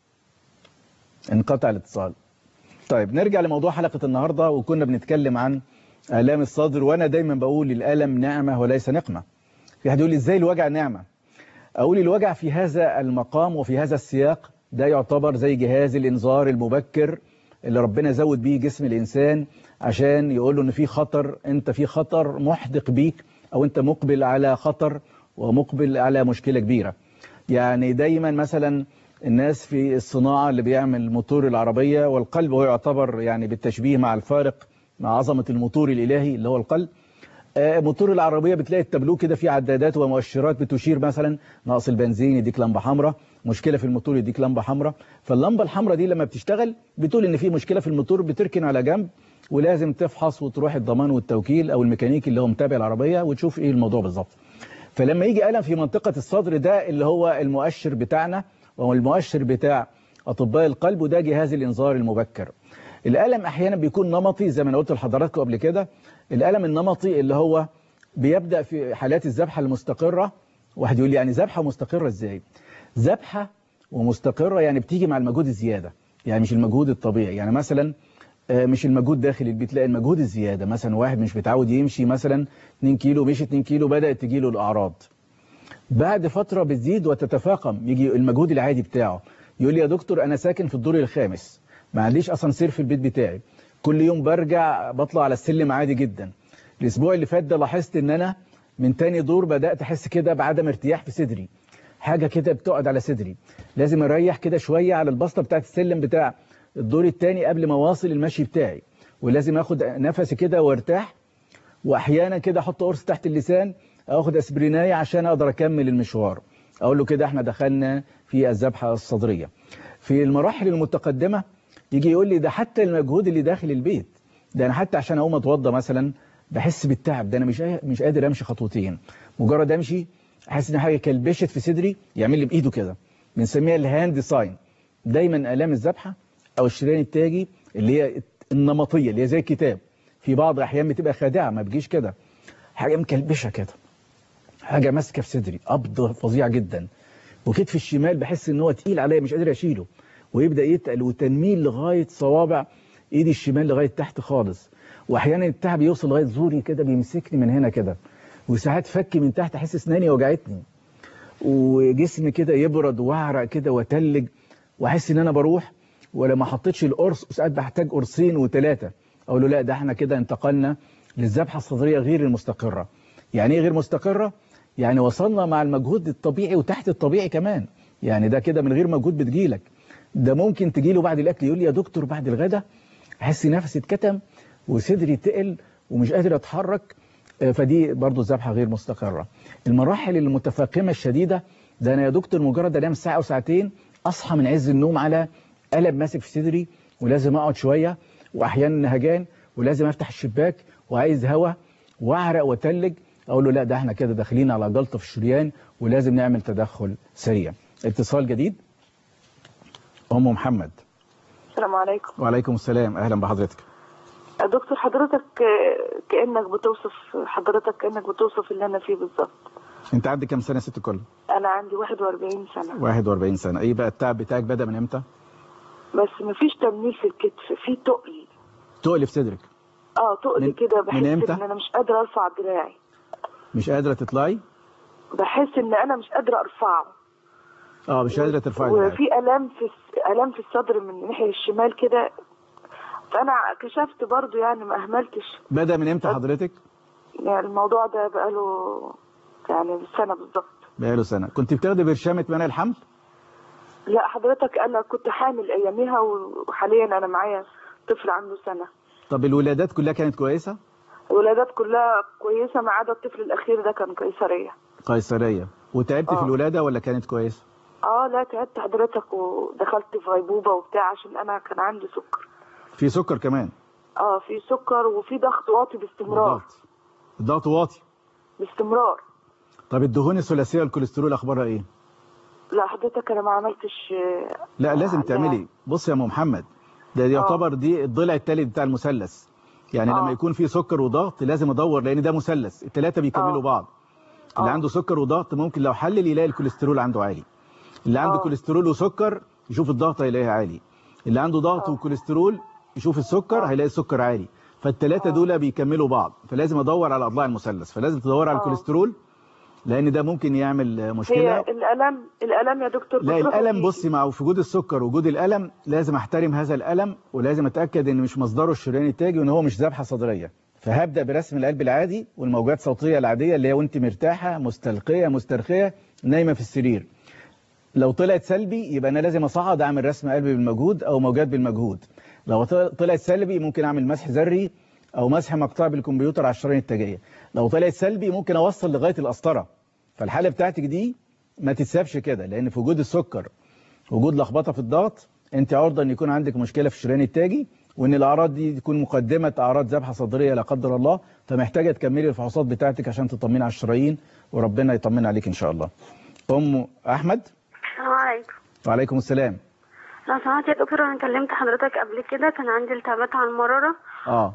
انقطع الاتصال طيب نرجع لموضوع حلقة النهاردة وكنا بنتكلم عن آلام الصدر وأنا دايما بقول الألم نعمة وليس نقمة في حد يقول لي إزاي الوجع نعمة أقول الوجع في هذا المقام وفي هذا السياق ده يعتبر زي جهاز الإنذار المبكر اللي ربنا زود بيه جسم الإنسان عشان يقول له إن في خطر أنت في خطر محدق بيك أو أنت مقبل على خطر ومقبل على مشكلة كبيرة يعني دايما مثلا الناس في الصناعة اللي بيعمل موتور العربية والقلب هو يعتبر يعني بالتشبيه مع الفارق مع عظمة الموتور الإلهي اللي هو القلب آه، موتور العربية بتلاقي التابلو كده فيه عدادات ومؤشرات بتشير مثلا نقص البنزين يديك لمبة حمراء مشكلة في الموتور يديك لمبة حمراء فاللمبة الحمراء دي لما بتشتغل بتقول ان في مشكلة في الموتور بتركن على جنب ولازم تفحص وتروح الضمان والتوكيل او الميكانيكي اللي هو متابع العربية وتشوف ايه الموضوع بالظبط فلما يجي ألم في منطقة الصدر ده اللي هو المؤشر بتاعنا وهو المؤشر بتاع أطباء القلب وده جهاز الإنذار المبكر الألم أحيانا بيكون نمطي زي ما أنا قلت لحضراتكم قبل كده الألم النمطي اللي هو بيبدأ في حالات الذبحة المستقرة واحد يقول لي يعني ذبحة مستقرة إزاي ذبحة ومستقرة يعني بتيجي مع المجهود الزيادة يعني مش المجهود الطبيعي يعني مثلا آه، مش المجهود داخل البيت لا المجهود الزياده مثلا واحد مش متعود يمشي مثلا 2 كيلو مشي 2 كيلو بدات تجيله الاعراض بعد فتره بتزيد وتتفاقم يجي المجهود العادي بتاعه يقول لي يا دكتور انا ساكن في الدور الخامس ما عنديش اسانسير في البيت بتاعي كل يوم برجع بطلع على السلم عادي جدا الاسبوع اللي فات ده لاحظت ان انا من تاني دور بدات احس كده بعدم ارتياح في صدري حاجه كده بتقعد على صدري لازم اريح كده شويه على البسطه بتاعت السلم بتاع الدور الثاني قبل ما اواصل المشي بتاعي ولازم اخد نفسي كده وارتاح واحيانا كده احط قرص تحت اللسان اخد اسبرينايه عشان اقدر اكمل المشوار اقول له كده احنا دخلنا في الذبحه الصدريه في المراحل المتقدمه يجي يقول لي ده حتى المجهود اللي داخل البيت ده انا حتى عشان اقوم اتوضى مثلا بحس بالتعب ده انا مش مش قادر امشي خطوتين مجرد امشي احس ان حاجه كلبشت في صدري يعمل لي بايده كده بنسميها الهاند ساين دايما الام الذبحه او الشريان التاجي اللي هي النمطيه اللي هي زي الكتاب في بعض الاحيان بتبقى خادعه ما بتجيش كده حاجه مكلبشه كده حاجه ماسكه في صدري قبض فظيع جدا وكتف الشمال بحس ان هو تقيل عليا مش قادر اشيله ويبدا يتقل وتنميل لغايه صوابع ايدي الشمال لغايه تحت خالص واحيانا التعب يوصل لغايه زوري كده بيمسكني من هنا كده وساعات فكي من تحت احس اسناني وجعتني وجسمي كده يبرد واعرق كده واتلج واحس ان انا بروح ولا ما حطيتش القرص وساعات بحتاج قرصين وثلاثه اقول له لا ده احنا كده انتقلنا للذبحه الصدريه غير المستقره يعني ايه غير مستقره يعني وصلنا مع المجهود الطبيعي وتحت الطبيعي كمان يعني ده كده من غير مجهود بتجيلك ده ممكن تجيله بعد الاكل يقول لي يا دكتور بعد الغداء احس نفسي اتكتم وصدري تقل ومش قادر اتحرك آه، فدي برضو الذبحه غير مستقره المراحل المتفاقمه الشديده ده انا يا دكتور مجرد انام ساعه او ساعتين اصحى من عز النوم على قلب ماسك في صدري ولازم اقعد شويه واحيانا نهجان ولازم افتح الشباك وعايز هوا واعرق واتلج اقول له لا ده احنا كده داخلين على جلطه في الشريان ولازم نعمل تدخل سريع اتصال جديد ام محمد السلام عليكم وعليكم السلام اهلا بحضرتك يا دكتور حضرتك آه، كأنك بتوصف حضرتك كأنك بتوصف اللي أنا فيه بالظبط انت عندك كام سنه يا ست الكل أنا عندي 41 سنة 41 سنه ايه بقى التعب بتاعك بدا من امتى بس مفيش تنميل في الكتف في تقل تقل في صدرك اه تقل من- كده من بحس إمتى؟ إن أنا مش قادرة أرفع دراعي مش قادره تطلعي بحس إن أنا مش قادرة أرفعه اه مش قادره ترفعي دراعك. وفي آلام في الس- آلام في الصدر من الناحية الشمال كده فأنا كشفت برضو يعني ما أهملتش بدا من امتى حضرتك يعني الموضوع ده بقاله يعني سنة بالظبط بقاله سنه كنت بتاخدي برشامه منع الحمل لا حضرتك انا كنت حامل اياميها وحاليا انا معايا طفل عنده سنه طب الولادات كلها كانت كويسه الولادات كلها كويسه ما عدا الطفل الاخير ده كان قيصريه قيصريه وتعبت في آه. الولاده ولا كانت كويسه اه لا تعبت حضرتك ودخلت في غيبوبه وبتاع عشان انا كان عندي سكر في سكر كمان اه في سكر وفي ضغط واطي باستمرار والضغط الضغط واطي باستمرار طب الدهون الثلاثيه والكوليسترول اخبارها ايه لا حضرتك انا ما عملتش آه، لا لازم لا. تعملي بص يا ام محمد ده يعتبر دي الضلع الثالث بتاع المثلث يعني آه. لما يكون في سكر وضغط لازم ادور لان ده مثلث الثلاثه بيكملوا آه. بعض اللي آه. عنده سكر وضغط ممكن لو حلل يلاقي الكوليسترول عنده عالي اللي عنده آه. كوليسترول وسكر يشوف الضغط هيلاقيه عالي اللي عنده ضغط آه. وكوليسترول يشوف السكر آه. هيلاقي السكر عالي فالثلاثه آه. دول بيكملوا بعض فلازم ادور على اضلاع المثلث فلازم تدور على آه. الكوليسترول لان ده ممكن يعمل آه، هي مشكله الالم الالم يا دكتور لا بتروح الالم وتيجي. بصي مع وجود السكر وجود الالم لازم احترم هذا الالم ولازم اتاكد ان مش مصدره الشريان التاجي وان هو مش ذبحه صدريه فهبدا برسم القلب العادي والموجات الصوتيه العاديه اللي هي وانت مرتاحه مستلقيه مسترخيه نايمه في السرير لو طلعت سلبي يبقى انا لازم اصعد اعمل رسم قلب بالمجهود او موجات بالمجهود لو طل- طلعت سلبي ممكن اعمل مسح ذري او مسح مقطع بالكمبيوتر على الشرايين التاجيه لو طلعت سلبي ممكن اوصل لغايه القسطره فالحاله بتاعتك دي ما تتسابش كده لان في وجود السكر وجود لخبطه في الضغط انت عرضه ان يكون عندك مشكله في الشريان التاجي وان الاعراض دي تكون مقدمه اعراض ذبحه صدريه لا قدر الله فمحتاجه تكملي الفحوصات بتاعتك عشان تطمني على الشرايين وربنا يطمن عليك ان شاء الله ام احمد السلام عليكم وعليكم السلام لو سمحت يا دكتور انا كلمت حضرتك قبل كده كان عندي التهابات على المرارة اه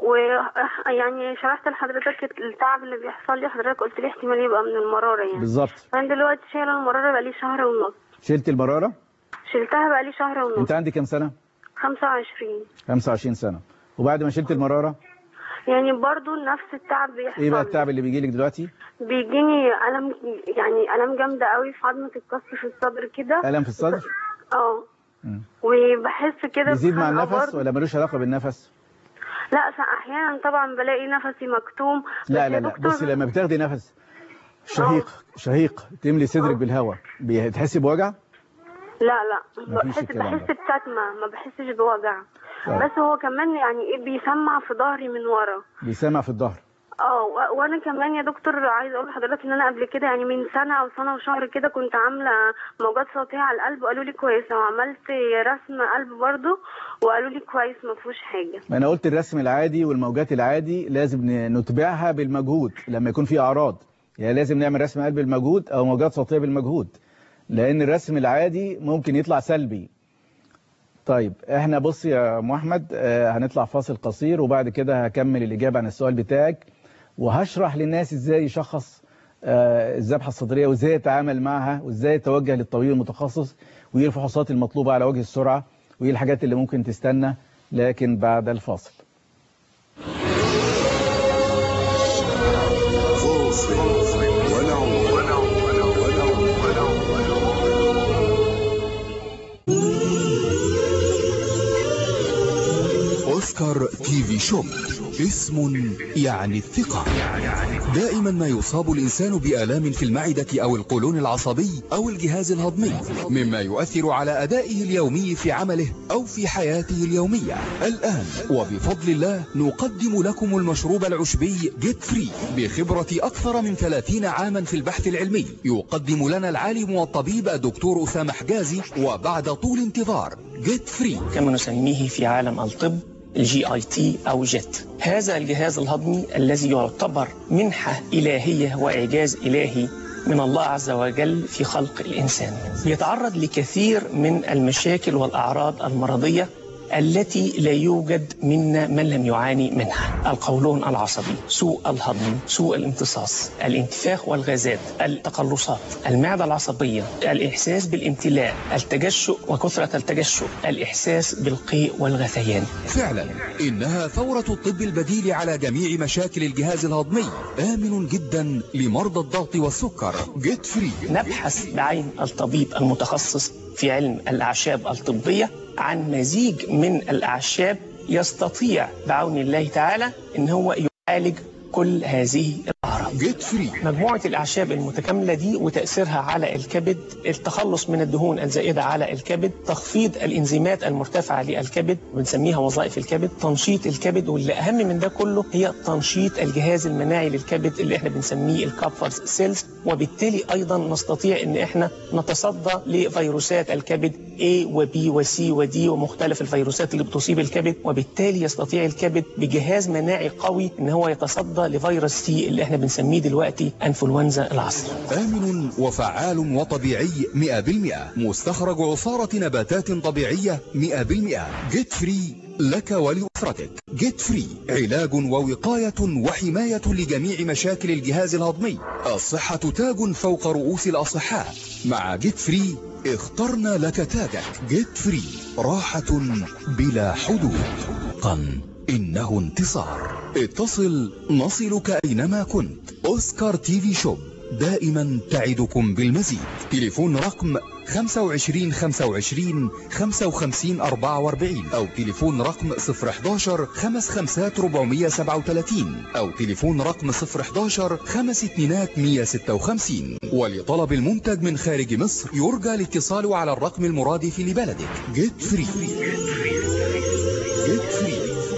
ويعني شرحت لحضرتك التعب اللي بيحصل لي حضرتك قلت لي احتمال يبقى من المرارة يعني بالظبط انا دلوقتي شايلة المرارة بقالي شهر ونص شلت المراره شلتها بقالي شهر ونص انت عندك كام سنه 25 25 سنة وبعد ما شلت المرارة يعني برضو نفس التعب بيحصل ايه بقى التعب اللي بيجي لك دلوقتي بيجيني ألم يعني ألم جامدة قوي في عظمة الكسر في الصدر كده ألم في الصدر اه مم. وبحس كده بيزيد مع بخنقة النفس برضو. ولا ملوش علاقة بالنفس لا س- أحيانا طبعا بلاقي نفسي مكتوم لا بس يا لا لا دكتور- بصي لما بتاخدي نفس شهيق شهيق تملي صدرك بالهواء بتحسي بوجع لا لا مفيش بحس الكلام بحس ده. بكتمة ما بحسش بوجع طيب. بس هو كمان يعني ايه بيسمع في ظهري من ورا بيسمع في الظهر اه و- وانا كمان يا دكتور عايزه اقول لحضرتك ان انا قبل كده يعني من سنه او سنه وشهر كده كنت عامله موجات صوتيه على القلب وقالوا لي كويسه وعملت رسم قلب برضو وقالوا لي كويس ما فيهوش حاجه ما انا قلت الرسم العادي والموجات العادي لازم ن- نتبعها بالمجهود لما يكون في اعراض يعني لازم نعمل رسم قلب بالمجهود او موجات صوتيه بالمجهود لان الرسم العادي ممكن يطلع سلبي طيب احنا بص يا ام احمد آه، هنطلع فاصل قصير وبعد كده هكمل الاجابه عن السؤال بتاعك وهشرح للناس ازاي يشخص آه، الذبحه الصدريه وازاي يتعامل معها وازاي يتوجه للطبيب المتخصص وايه الفحوصات المطلوبه على وجه السرعه وايه الحاجات اللي ممكن تستنى لكن بعد الفاصل أوسكار تي في شوب اسم يعني الثقة دائما ما يصاب الإنسان بآلام في المعدة أو القولون العصبي أو الجهاز الهضمي مما يؤثر على أدائه اليومي في عمله أو في حياته اليومية الآن وبفضل الله نقدم لكم المشروب العشبي جيت فري بخبرة أكثر من 30 عاما في البحث العلمي يقدم لنا العالم والطبيب الدكتور أسامة حجازي وبعد طول انتظار جيت فري كما نسميه في عالم الطب الجي اي تي او جيت هذا الجهاز الهضمي الذي يعتبر منحة إلهية وإعجاز إلهي من الله عز وجل في خلق الإنسان بيتعرض لكثير من المشاكل والأعراض المرضية التي لا يوجد منا من لم يعاني منها القولون العصبي سوء الهضم سوء الامتصاص الانتفاخ والغازات التقلصات المعدة العصبية الإحساس بالامتلاء التجشؤ وكثرة التجشؤ الإحساس بالقيء والغثيان فعلا إنها ثورة الطب البديل على جميع مشاكل الجهاز الهضمي آمن جدا لمرضى الضغط والسكر جيت فري نبحث بعين الطبيب المتخصص في علم الأعشاب الطبية عن مزيج من الأعشاب يستطيع بعون الله تعالى أن هو يعالج كل هذه الأعراض جيت فري مجموعة الأعشاب المتكاملة دي وتأثيرها على الكبد التخلص من الدهون الزائدة على الكبد تخفيض الإنزيمات المرتفعة للكبد بنسميها وظائف الكبد تنشيط الكبد واللي أهم من ده كله هي تنشيط الجهاز المناعي للكبد اللي احنا بنسميه الكابفرز سيلز وبالتالي أيضا نستطيع أن احنا نتصدى لفيروسات الكبد A و B و C و D ومختلف الفيروسات اللي بتصيب الكبد وبالتالي يستطيع الكبد بجهاز مناعي قوي ان هو يتصدى لفيروس سي اللي احنا بنسميه دلوقتي انفلونزا العصر آمن وفعال وطبيعي 100% مستخرج عصارة نباتات طبيعية 100% جيت فري لك ولأسرتك جيت فري علاج ووقاية وحماية لجميع مشاكل الجهاز الهضمي الصحة تاج فوق رؤوس الأصحاء مع جيت فري اخترنا لك تاجك جيت فري راحة بلا حدود قن إنه انتصار اتصل نصلك أينما كنت أوسكار تي في شوب دائما تعدكم بالمزيد تليفون رقم 25 25 55 44 أو تليفون رقم 011 55 437 أو تليفون رقم 011 5 2 156 ولطلب المنتج من خارج مصر يرجى الاتصال على الرقم المرادف لبلدك جيت فري جيت فري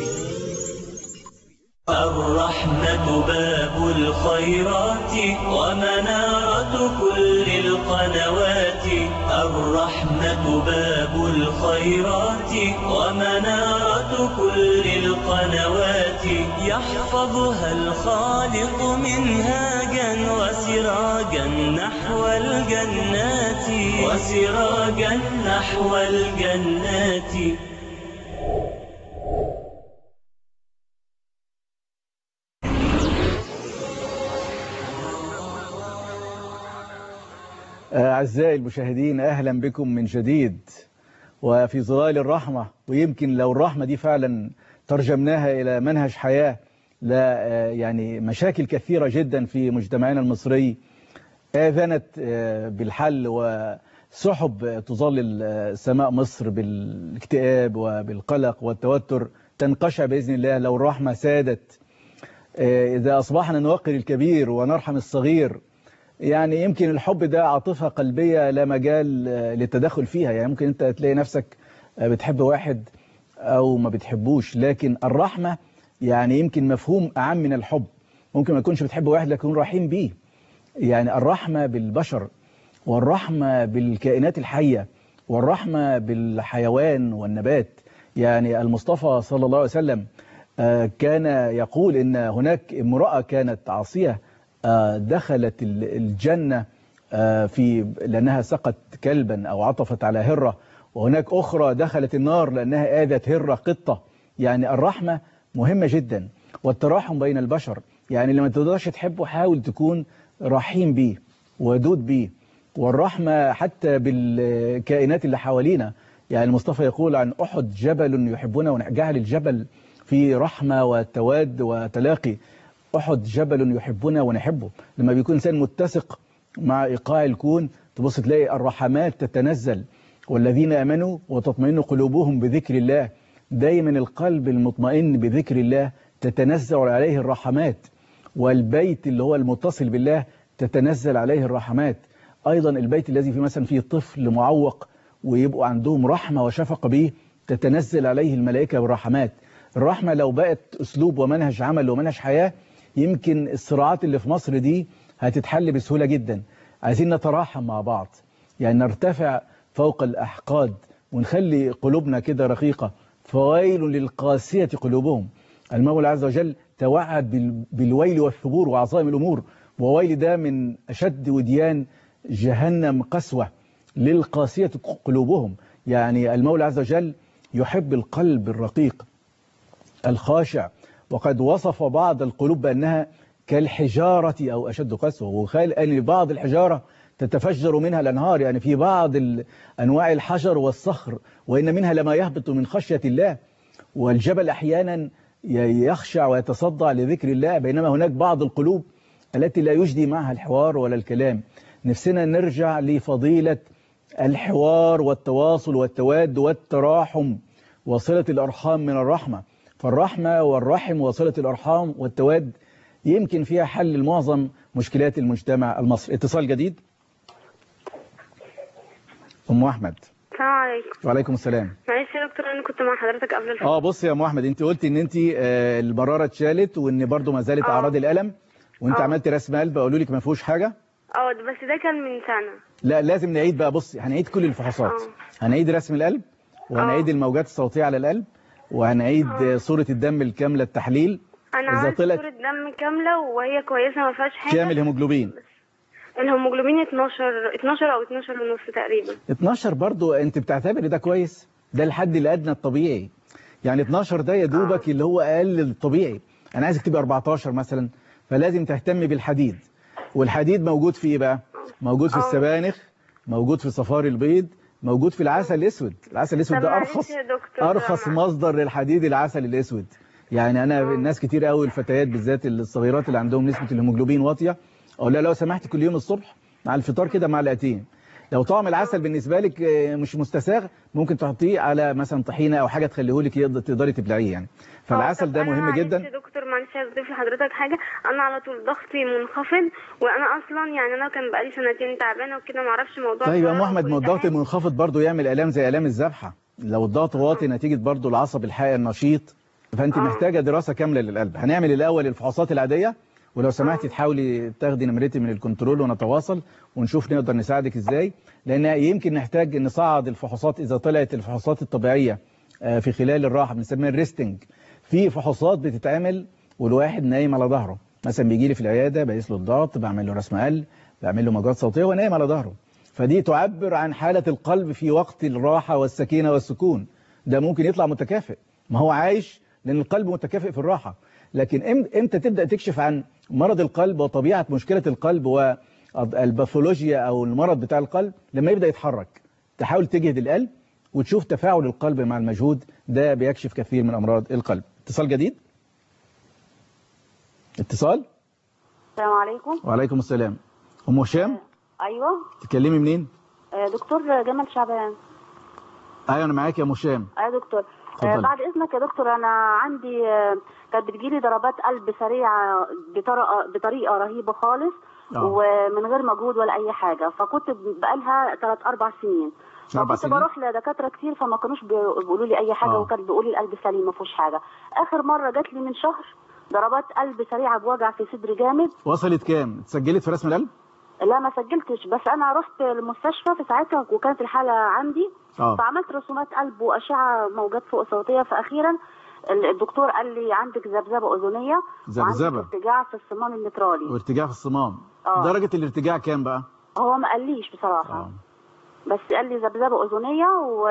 الرحمة باب الخيرات ومنارة كل القنوات الرحمة باب الخيرات ومنارة كل القنوات يحفظها الخالق منهاجا وسراجا نحو الجنات وسراجا نحو الجنات أعزائي المشاهدين أهلا بكم من جديد وفي ظلال الرحمة ويمكن لو الرحمة دي فعلا ترجمناها إلى منهج حياة لا آه، يعني مشاكل كثيرة جدا في مجتمعنا المصري آذنت آه، بالحل وسحب تظلل آه، سماء مصر بالاكتئاب وبالقلق والتوتر تنقشع بإذن الله لو الرحمة سادت آه، إذا أصبحنا نوقر الكبير ونرحم الصغير يعني يمكن الحب ده عاطفة قلبية لا مجال آه، للتدخل فيها يعني ممكن أنت تلاقي نفسك آه، بتحب واحد أو ما بتحبوش لكن الرحمة يعني يمكن مفهوم أعم من الحب ممكن ما يكونش بتحب واحد لكن رحيم بيه يعني الرحمة بالبشر والرحمة بالكائنات الحية والرحمة بالحيوان والنبات يعني المصطفى صلى الله عليه وسلم آه، كان يقول إن هناك امرأة كانت عاصية آه، دخلت ال- الجنة آه، في لأنها سقت كلبا أو عطفت على هرة وهناك أخرى دخلت النار لأنها آذت هرة قطة يعني الرحمة مهمة جدا والتراحم بين البشر يعني لما تقدرش تحبه حاول تكون رحيم بيه ودود بيه والرحمة حتى بالكائنات اللي حوالينا يعني المصطفى يقول عن أحد جبل يحبنا ونجعل الجبل في رحمة وتواد وتلاقي أحد جبل يحبنا ونحبه لما بيكون إنسان متسق مع إيقاع الكون تبص تلاقي الرحمات تتنزل والذين آمنوا وتطمئن قلوبهم بذكر الله دايما القلب المطمئن بذكر الله تتنزل عليه الرحمات والبيت اللي هو المتصل بالله تتنزل عليه الرحمات أيضا البيت الذي فيه مثلا فيه طفل معوق ويبقوا عندهم رحمة وشفقة به تتنزل عليه الملائكة والرحمات الرحمة لو بقت أسلوب ومنهج عمل ومنهج حياة يمكن الصراعات اللي في مصر دي هتتحل بسهولة جدا عايزين نتراحم مع بعض يعني نرتفع فوق الأحقاد ونخلي قلوبنا كده رقيقة فويل للقاسية قلوبهم المولى عز وجل توعد بال- بالويل والثبور وعظائم الأمور وويل ده من أشد وديان جهنم قسوة للقاسية قلوبهم يعني المولى عز وجل يحب القلب الرقيق الخاشع وقد وصف بعض القلوب بأنها كالحجارة أو أشد قسوة وقال أن بعض الحجارة تتفجر منها الأنهار يعني في بعض ال- أنواع الحجر والصخر وإن منها لما يهبط من خشية الله والجبل أحيانا ي- يخشع ويتصدع لذكر الله بينما هناك بعض القلوب التي لا يجدي معها الحوار ولا الكلام نفسنا نرجع لفضيلة الحوار والتواصل والتواد والتراحم وصلة الأرحام من الرحمة فالرحمة والرحم وصلة الأرحام والتواد يمكن فيها حل لمعظم مشكلات المجتمع المصري اتصال جديد أم أحمد السلام عليكم وعليكم السلام معلش يا دكتور انا كنت مع حضرتك قبل الفيلم اه بص يا ام احمد انت قلتي ان انت آه، المراره اتشالت وان برضو ما زالت آه. اعراض الالم وانت آه. عملت رسم قلب قالوا لك ما فيهوش حاجه اه ده- بس ده كان من سنة لا لازم نعيد بقى بصي هنعيد كل الفحوصات هنعيد رسم القلب وهنعيد الموجات الصوتية على القلب وهنعيد آه، صورة الدم الكاملة التحليل انا إذا عملت طلعت صورة دم كاملة وهي كويسة ما فيهاش حاجة كامل هيموجلوبين الهيموجلوبين 12 12 او 12 ونص تقريبا 12 برضو انت بتعتبر ده كويس ده الحد الادنى الطبيعي يعني 12 ده يا دوبك اللي هو اقل الطبيعي انا عايزك تبقى 14 مثلا فلازم تهتم بالحديد والحديد موجود في ايه بقى موجود في آه. السبانخ موجود في صفار البيض موجود في العسل الاسود العسل الاسود طب ده معلش ارخص يا دكتور، ارخص مع- مصدر للحديد العسل الاسود يعني انا الناس كتير قوي الفتيات بالذات الصغيرات اللي عندهم نسبه الهيموجلوبين واطيه اقول لها لو سمحت كل يوم الصبح مع الفطار كده معلقتين لو طعم العسل بالنسبه لك آه، مش مستساغ ممكن تحطيه على مثلا طحينه او حاجه تخليه لك يقدر- تقدري تبلعيه يعني فالعسل ده مهم معلش جدا يا دكتور معلش عايز اضيف لحضرتك حاجة انا على طول ضغطي منخفض وانا اصلا يعني انا كان بقالي سنتين تعبانة وكده ما اعرفش موضوع طيب يا ام الصرع احمد ما وكل الضغط حاجة. المنخفض برضه يعمل الام زي الام الذبحه لو الضغط واطي نتيجه برضه العصب الحائر النشيط فانت محتاجه دراسه كامله للقلب هنعمل الاول الفحوصات العاديه ولو سمحتي تحاولي تاخدي نمرتي من الكنترول ونتواصل ونشوف نقدر نساعدك ازاي لان يمكن نحتاج نصعد الفحوصات اذا طلعت الفحوصات الطبيعيه آه، في خلال الراحه بنسميها الريستنج في فحوصات بتتعمل والواحد نايم على ظهره مثلا بيجي لي في العياده بقيس له الضغط بعمل له رسم قلب بعمل له موجات صوتيه ونايم على ظهره فدي تعبر عن حالة القلب في وقت الراحة والسكينة والسكون ده ممكن يطلع متكافئ ما هو عايش لأن القلب متكافئ في الراحة لكن إم- امتى تبدأ تكشف عن مرض القلب وطبيعة مشكلة القلب والباثولوجيا أو المرض بتاع القلب لما يبدأ يتحرك تحاول تجهد القلب وتشوف تفاعل القلب مع المجهود ده بيكشف كثير من امراض القلب اتصال جديد اتصال السلام عليكم وعليكم السلام ام هشام ايوه تتكلمي منين آه، دكتور جمال شعبان ايوه انا معاك يا ام هشام ايوه دكتور آه، اتفضلي. بعد اذنك يا دكتور انا عندي آه، كانت بتجيلي ضربات قلب سريعه بطريقه بطريقه رهيبه خالص آه. ومن غير مجهود ولا اي حاجه فكنت بقالها ثلاث اربع سنين أربع فكنت سنين؟ بروح لدكاتره كتير فما كانوش بي- بيقولوا لي اي حاجه آه. وكان بيقولوا لي القلب سليم ما فيهوش حاجه اخر مره جات لي من شهر ضربات قلب سريعه بوجع في صدري جامد وصلت كام اتسجلت في رسم القلب لا ما سجلتش بس انا رحت المستشفى في ساعتها وكانت الحاله عندي اه فعملت رسومات قلب واشعه موجات فوق صوتيه فاخيرا ال- الدكتور قال لي عندك ذبذبه اذنيه ذبذبة. وعندك ارتجاع في الصمام النترالي وارتجاع في الصمام آه. درجة الارتجاع كام بقى هو ما قاليش بصراحه آه. بس قال لي ذبذبه اذنيه و...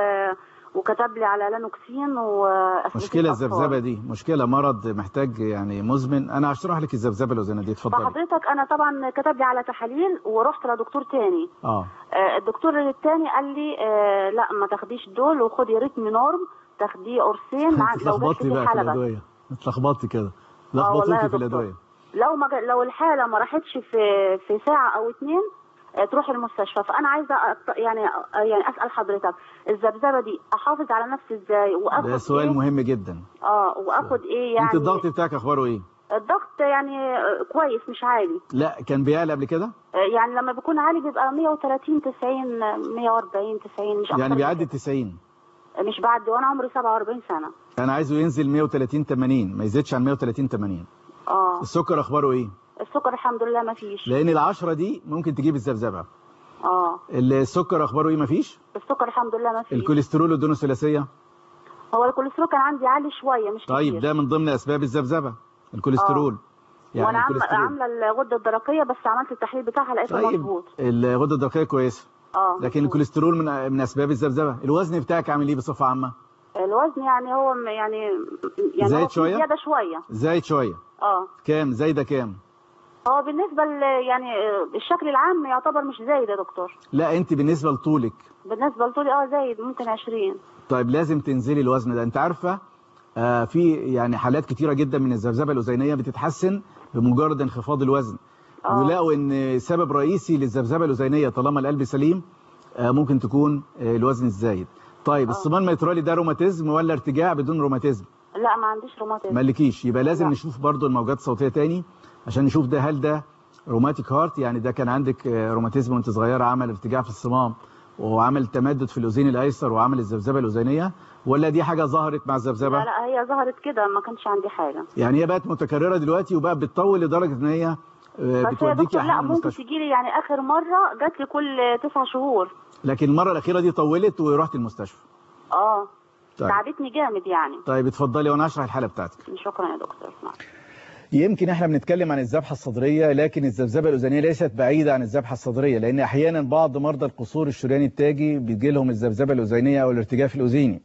وكتب لي على لانوكسين و مشكلة الذبذبة دي مشكلة مرض محتاج يعني مزمن انا هشرح لك الذبذبة الأذنية دي اتفضلي فحضرتك انا طبعا كتب لي على تحاليل ورحت لدكتور تاني اه آه، الدكتور التاني قال لي آه، لا ما تاخديش دول وخدي ريتم نورم تاخديه قرصين مع لو بس اتلخبطتي في بقى في حاله بس الأدوية اتلخبطتي كده آه، والله يا لخبطوكي في دكتور. الأدوية لو ما جا- لو الحاله ما راحتش في في ساعه او اتنين آه، تروح المستشفى فانا عايزه أط- يعني آه، يعني اسال حضرتك الذبذبه دي احافظ على نفسي ازاي واخد ده سؤال إيه؟ مهم جدا اه واخد ايه يعني انت الضغط بتاعك اخباره ايه الضغط يعني آه، كويس مش عالي لا كان بيعلى قبل كده آه، يعني لما بيكون عالي بيبقى 130 90 آه، 140 90 مش اكتر يعني من بيعدي كده. 90 مش بعد وانا عمري 47 سنه انا عايزه ينزل 130 80 ما يزيدش عن 130 80 اه السكر اخباره ايه السكر الحمد لله ما فيش لان العشرة دي ممكن تجيب الذبذبه اه السكر اخباره ايه ما فيش السكر الحمد لله ما فيش الكوليسترول والدهون الثلاثيه هو الكوليسترول كان عندي عالي شويه مش طيب كتير ده من ضمن اسباب الذبذبه الكوليسترول يعني وانا عامله الكوليسترول. عامله الغده الدرقيه بس عملت التحليل بتاعها لقيته طيب مظبوط الغده الدرقيه كويسه اه لكن الكوليسترول من من اسباب الذبذبه الوزن بتاعك عامل ايه بصفه عامه الوزن يعني هو م- يعني يعني زايد هو في شوية؟ زياده شويه زايد شويه اه كام زايده كام هو بالنسبه ل يعني آه، الشكل العام يعتبر مش زايد يا دكتور لا انت بالنسبه لطولك بالنسبه لطولي اه زايد ممكن 20 طيب لازم تنزلي الوزن ده انت عارفه آه في يعني حالات كتيره جدا من الذبذبه الاذينيه بتتحسن بمجرد انخفاض الوزن آه. ولقوا ان سبب رئيسي للذبذبه الاذينيه طالما القلب سليم آه ممكن تكون آه الوزن الزايد طيب الصمام الميترالي ده روماتيزم ولا ارتجاع بدون روماتيزم لا ما عنديش روماتيزم مالكيش يبقى لازم لا. نشوف برضو الموجات الصوتيه تاني عشان نشوف ده هل ده روماتيك هارت يعني ده كان عندك آه، روماتيزم وانت صغيره عمل ارتجاع في الصمام وعمل تمدد في الاذين الايسر وعمل الذبذبه الاذينيه ولا دي حاجه ظهرت مع الذبذبه لا لا هي ظهرت كده ما كانش عندي حاجه يعني هي بقت متكرره دلوقتي وبقى بتطول لدرجه ان هي آه، بس يا بتوديكي دكتور لا احيانا ممكن المستشفى تجي لي يعني اخر مره جات لي كل تسع شهور لكن المره الاخيره دي طولت ورحت المستشفى اه طيب. تعبتني جامد يعني طيب اتفضلي وانا اشرح الحاله بتاعتك شكرا يا دكتور نعم. يمكن احنا بنتكلم عن الذبحه الصدريه لكن الذبذبه الاذنيه ليست بعيده عن الذبحه الصدريه لان احيانا بعض مرضى القصور الشرياني التاجي بيجي لهم الذبذبه الاذينيه او الارتجاف الاذيني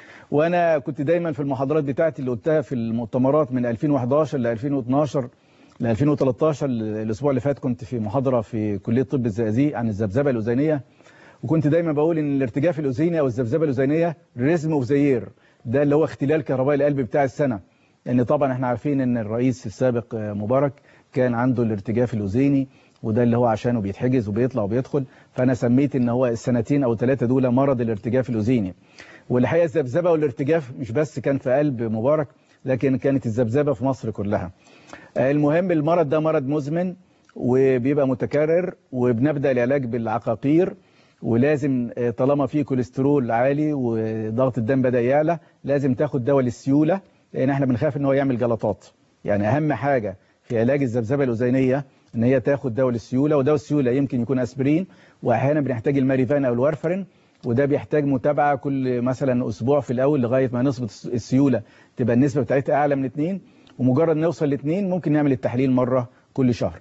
وانا كنت دايما في المحاضرات بتاعتي اللي قلتها في المؤتمرات من 2011 ل 2012 ل 2013 الاسبوع اللي فات كنت في محاضره في كليه طب الزقازيق عن الذبذبه الاذينيه وكنت دايما بقول ان الارتجاف الاذيني او الذبذبه الاذينيه ريزم اوف ذا يير ده اللي هو اختلال كهربائي القلب بتاع السنه لان طبعا احنا عارفين ان الرئيس السابق آه، مبارك كان عنده الارتجاف الاذيني وده اللي هو عشانه بيتحجز وبيطلع وبيدخل فانا سميت ان هو السنتين او ثلاثه دول مرض الارتجاف الاذيني والحقيقه الذبذبه والارتجاف مش بس كان في قلب مبارك لكن كانت الذبذبه في مصر كلها آه، المهم المرض ده مرض مزمن وبيبقى متكرر وبنبدا العلاج بالعقاقير ولازم آه، طالما في كوليسترول عالي وضغط الدم بدا يعلى لازم تاخد دواء للسيوله لان احنا بنخاف ان هو يعمل جلطات يعني اهم حاجه في علاج الذبذبه الاذينيه ان هي تاخد دواء للسيوله ودواء السيوله يمكن يكون اسبرين واحيانا بنحتاج الماريفان او الوارفرين وده بيحتاج متابعه كل مثلا اسبوع في الاول لغايه ما نسبه السيوله تبقى النسبه بتاعتها اعلى من 2 ومجرد نوصل ل 2 ممكن نعمل التحليل مره كل شهر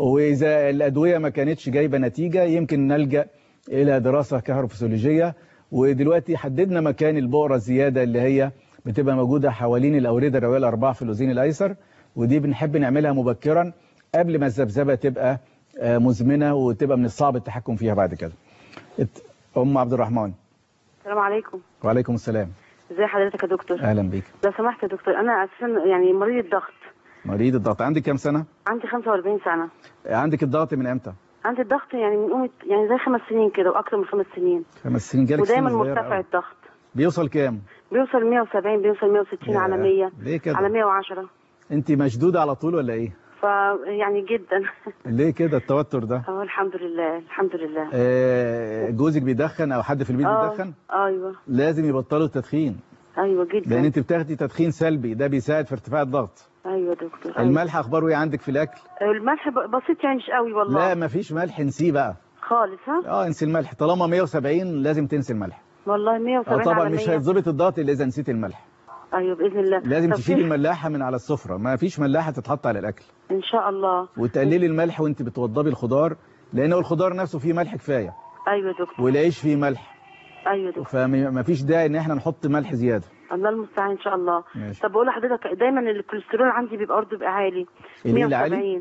واذا الادويه ما كانتش جايبه نتيجه يمكن نلجا الى دراسه كهروفسيولوجيه ودلوقتي حددنا مكان البؤره الزياده اللي هي بتبقى موجوده حوالين الاورده الرئويه الاربعه في الاذين الايسر ودي بنحب نعملها مبكرا قبل ما الذبذبه تبقى آه، مزمنه وتبقى من الصعب التحكم فيها بعد كده ات- ام عبد الرحمن السلام عليكم وعليكم السلام ازي حضرتك يا دكتور اهلا بيك لو سمحت يا دكتور انا اساسا يعني مريض الضغط مريض الضغط عندك كام سنه عندي 45 سنه عندك الضغط من امتى عندي الضغط يعني من قيمه يعني زي خمس سنين كده واكثر من خمس سنين خمس سنين جالك ودايما سن صغير مرتفع أوي. الضغط بيوصل كام بيوصل 170 بيوصل 160 على ياه، 100 ليه كده؟ على 110 انت مشدوده على طول ولا ايه فيعني جدا ليه كده التوتر ده اه الحمد لله الحمد لله آه، جوزك بيدخن او حد في البيت اه بيدخن ايوه لازم يبطلوا التدخين ايوه جدا لان انت بتاخدي تدخين سلبي ده بيساعد في ارتفاع الضغط ايوه يا دكتور أيوة. الملح اخباره ايه عندك في الاكل الملح ب- بسيط يعني مش قوي والله لا مفيش ملح انسيه بقى خالص ها اه انسي الملح طالما 170 لازم تنسي الملح والله اه 170 طبعا على مش 100 هيتظبط الضغط الا اذا نسيت الملح ايوه باذن الله لازم طب تشيلي في- الملاحه من على السفره ما فيش ملاحه تتحط على الاكل ان شاء الله وتقللي الملح وانت بتوضبي الخضار لانه الخضار نفسه فيه ملح كفايه ايوه يا دكتور والعيش فيه ملح ايوه يا دكتور فما فيش داعي ان احنا نحط ملح زياده الله المستعان ان شاء الله ماشي. طب بقول لحضرتك دايما الكوليسترول عندي بيبقى برضه بيبقى عالي الايه اللي عالي 170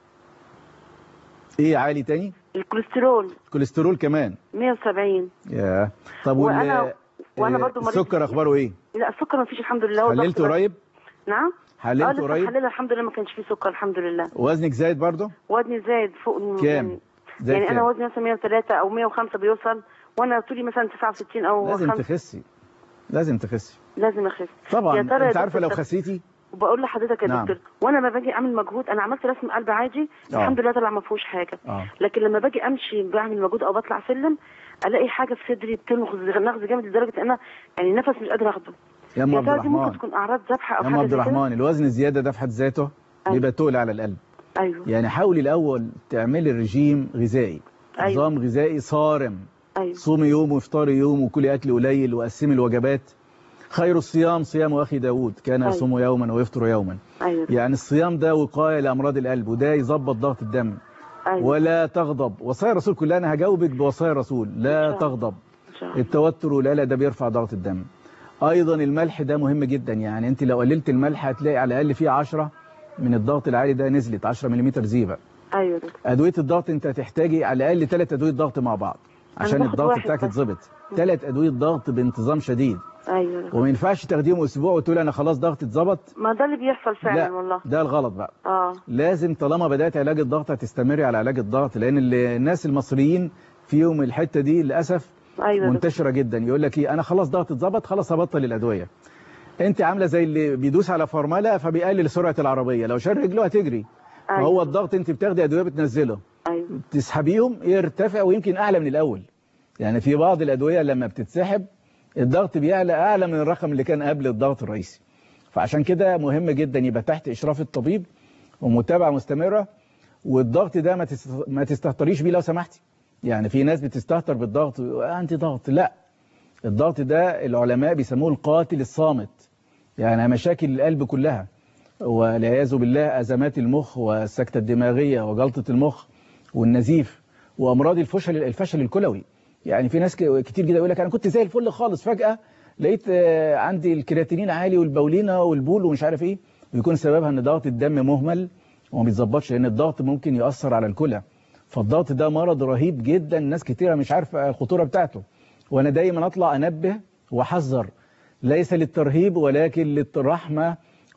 ايه عالي تاني الكوليسترول كوليسترول كمان 170 يا طب وأنا- وال وأنا آه، برضو مريض السكر اخباره ايه لا السكر ما فيش الحمد لله هو الضغط حللت بس. قريب نعم حللت اه لسه قريب حللها الحمد لله ما كانش فيه سكر الحمد لله وزنك زايد برضه وزني زايد فوق ال- كام يعني, زايد يعني انا كام؟ وزني مثلا 103 او 105 بيوصل وانا طولي مثلا 69 او لازم 5 تخسي لازم تخسي لازم اخس طبعا يا ترى يا انت عارفه دكتور لو طب- خسيتي وبقول لحضرتك يا نعم. دكتور وانا لما باجي اعمل مجهود انا عملت رسم قلب عادي آه. الحمد لله طلع ما فيهوش حاجه اه لكن لما باجي امشي بعمل مجهود او بطلع سلم الاقي حاجه في صدري بتنغز نغز جامد لدرجه ان انا يعني نفس مش قادره اخده يا ام يا عبد ترى دي ممكن الرحمن تكون اعراض ذبحه او يا ام حاجه عبد زي كده الرحمن الوزن الزياده ده في حد ذاته أيوة. بيبقى تقل على القلب ايوه يعني حاولي الاول تعملي رجيم غذائي أيوة. نظام غذائي صارم ايوه صومي يوم وافطاري يوم وكلي اكل قليل وقسمي الوجبات خير الصيام صيام اخي داود كان أيوة. يصوم يوما ويفطر يوما ايوه يعني الصيام ده وقايه لامراض القلب وده يظبط ضغط الدم ايوه ولا تغضب وصايا الرسول كلها انا هجاوبك بوصايا الرسول لا إن شاء الله. تغضب ان شاء الله التوتر والقلق ده بيرفع ضغط الدم ايضا الملح ده مهم جدا يعني انت لو قللت الملح هتلاقي على الاقل فيه 10 من الضغط العالي ده نزلت 10 ملم زيبه ايوه دكتور. ادويه الضغط انت هتحتاجي على الاقل ثلاث ادويه ضغط مع بعض عشان باخد الضغط واحد بتاعك بس. يتظبط ثلاث ادويه ضغط بانتظام شديد ايوه دكتور. وما ينفعش تاخديهم اسبوع وتقول انا خلاص ضغطي اتظبط ما ده اللي بيحصل فعلا لا والله ده الغلط بقى اه لازم طالما بدات علاج الضغط هتستمري على علاج الضغط لان اللي- الناس المصريين فيهم الحته دي للاسف ايوه دكتور. منتشره جدا يقول لك ايه انا خلاص ضغط اتظبط خلاص هبطل الادويه انت عامله زي اللي بيدوس على فرمله فبيقلل سرعه العربيه لو شال رجله هتجري أيوة. فهو الضغط انت بتاخدي ادويه بتنزله ايوه تسحبيهم يرتفع ويمكن اعلى من الاول يعني في بعض الادويه لما بتتسحب الضغط بيعلى اعلى من الرقم اللي كان قبل الضغط الرئيسي فعشان كده مهم جدا يبقى تحت اشراف الطبيب ومتابعه مستمره والضغط ده ما تست- ما تستهتريش بيه لو سمحتي يعني في ناس بتستهتر بالضغط انت ضغط لا الضغط ده العلماء بيسموه القاتل الصامت يعني مشاكل القلب كلها والعياذ بالله ازمات المخ والسكته الدماغيه وجلطه المخ والنزيف وامراض الفشل الفشل الكلوي يعني في ناس ك- كتير جدا يقول لك انا كنت زي الفل خالص فجاه لقيت آه، عندي الكرياتينين عالي والبولينه والبول ومش عارف ايه ويكون سببها ان ضغط الدم مهمل وما بيتظبطش لان الضغط ممكن ياثر على الكلى فالضغط ده مرض رهيب جدا ناس كتيره مش عارفه الخطوره بتاعته وانا دايما اطلع انبه واحذر ليس للترهيب ولكن للرحمه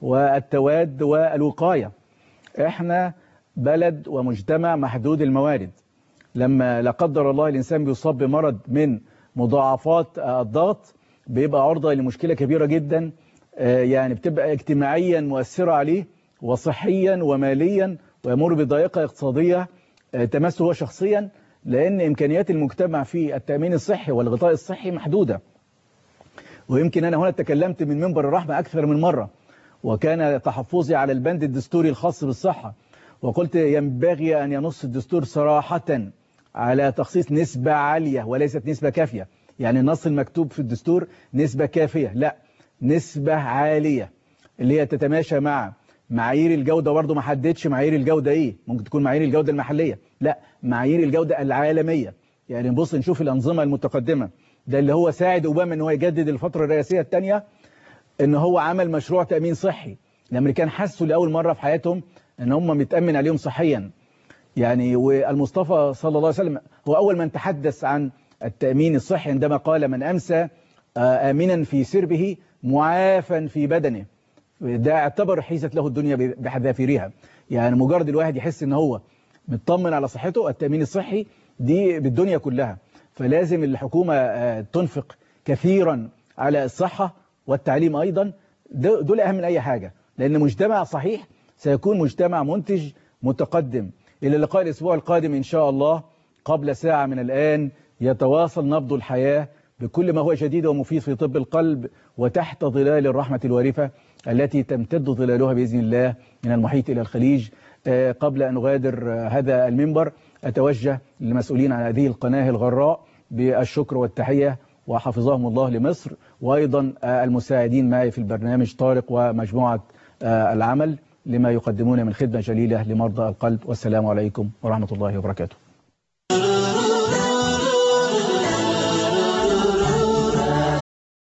والتواد والوقايه احنا بلد ومجتمع محدود الموارد لما لا قدر الله الانسان بيصاب بمرض من مضاعفات آه، الضغط بيبقى عرضه لمشكله كبيره جدا آه، يعني بتبقى اجتماعيا مؤثره عليه وصحيا وماليا ويمر بضائقه اقتصاديه آه، تمسه هو شخصيا لان امكانيات المجتمع في التامين الصحي والغطاء الصحي محدوده ويمكن أنا هنا تكلمت من منبر الرحمة أكثر من مرة وكان تحفظي على البند الدستوري الخاص بالصحة وقلت ينبغي أن ينص الدستور صراحة على تخصيص نسبة عالية وليست نسبة كافية يعني النص المكتوب في الدستور نسبة كافية لا نسبة عالية اللي هي تتماشى مع معايير الجودة برضه ما حددش معايير الجودة ايه ممكن تكون معايير الجودة المحلية لا معايير الجودة العالمية يعني نبص نشوف الأنظمة المتقدمة ده اللي هو ساعد أوباما ان هو يجدد الفترة الرئاسية الثانية ان هو عمل مشروع تأمين صحي الأمريكان حسوا لأول مرة في حياتهم ان هم متأمن عليهم صحيا يعني والمصطفى صلى الله عليه وسلم هو أول من تحدث عن التأمين الصحي عندما قال من أمسى آه، آمنا في سربه معافا في بدنه ده اعتبر حيزت له الدنيا بحذافيرها يعني مجرد الواحد يحس ان هو مطمن على صحته التأمين الصحي دي بالدنيا كلها فلازم الحكومة آه، تنفق كثيرا على الصحة والتعليم أيضا ده- دول أهم من أي حاجة لأن مجتمع صحيح سيكون مجتمع منتج متقدم إلى اللقاء الأسبوع القادم إن شاء الله قبل ساعة من الآن يتواصل نبض الحياة بكل ما هو جديد ومفيد في طب القلب وتحت ظلال الرحمة الوارفة التي تمتد ظلالها بإذن الله من المحيط إلى الخليج آه، قبل أن أغادر آه، هذا المنبر أتوجه للمسؤولين عن هذه القناة الغراء بالشكر والتحية وحفظهم الله لمصر وأيضا آه، المساعدين معي في البرنامج طارق ومجموعة آه، العمل لما يقدمون من خدمة جليلة لمرضى القلب والسلام عليكم ورحمة الله وبركاته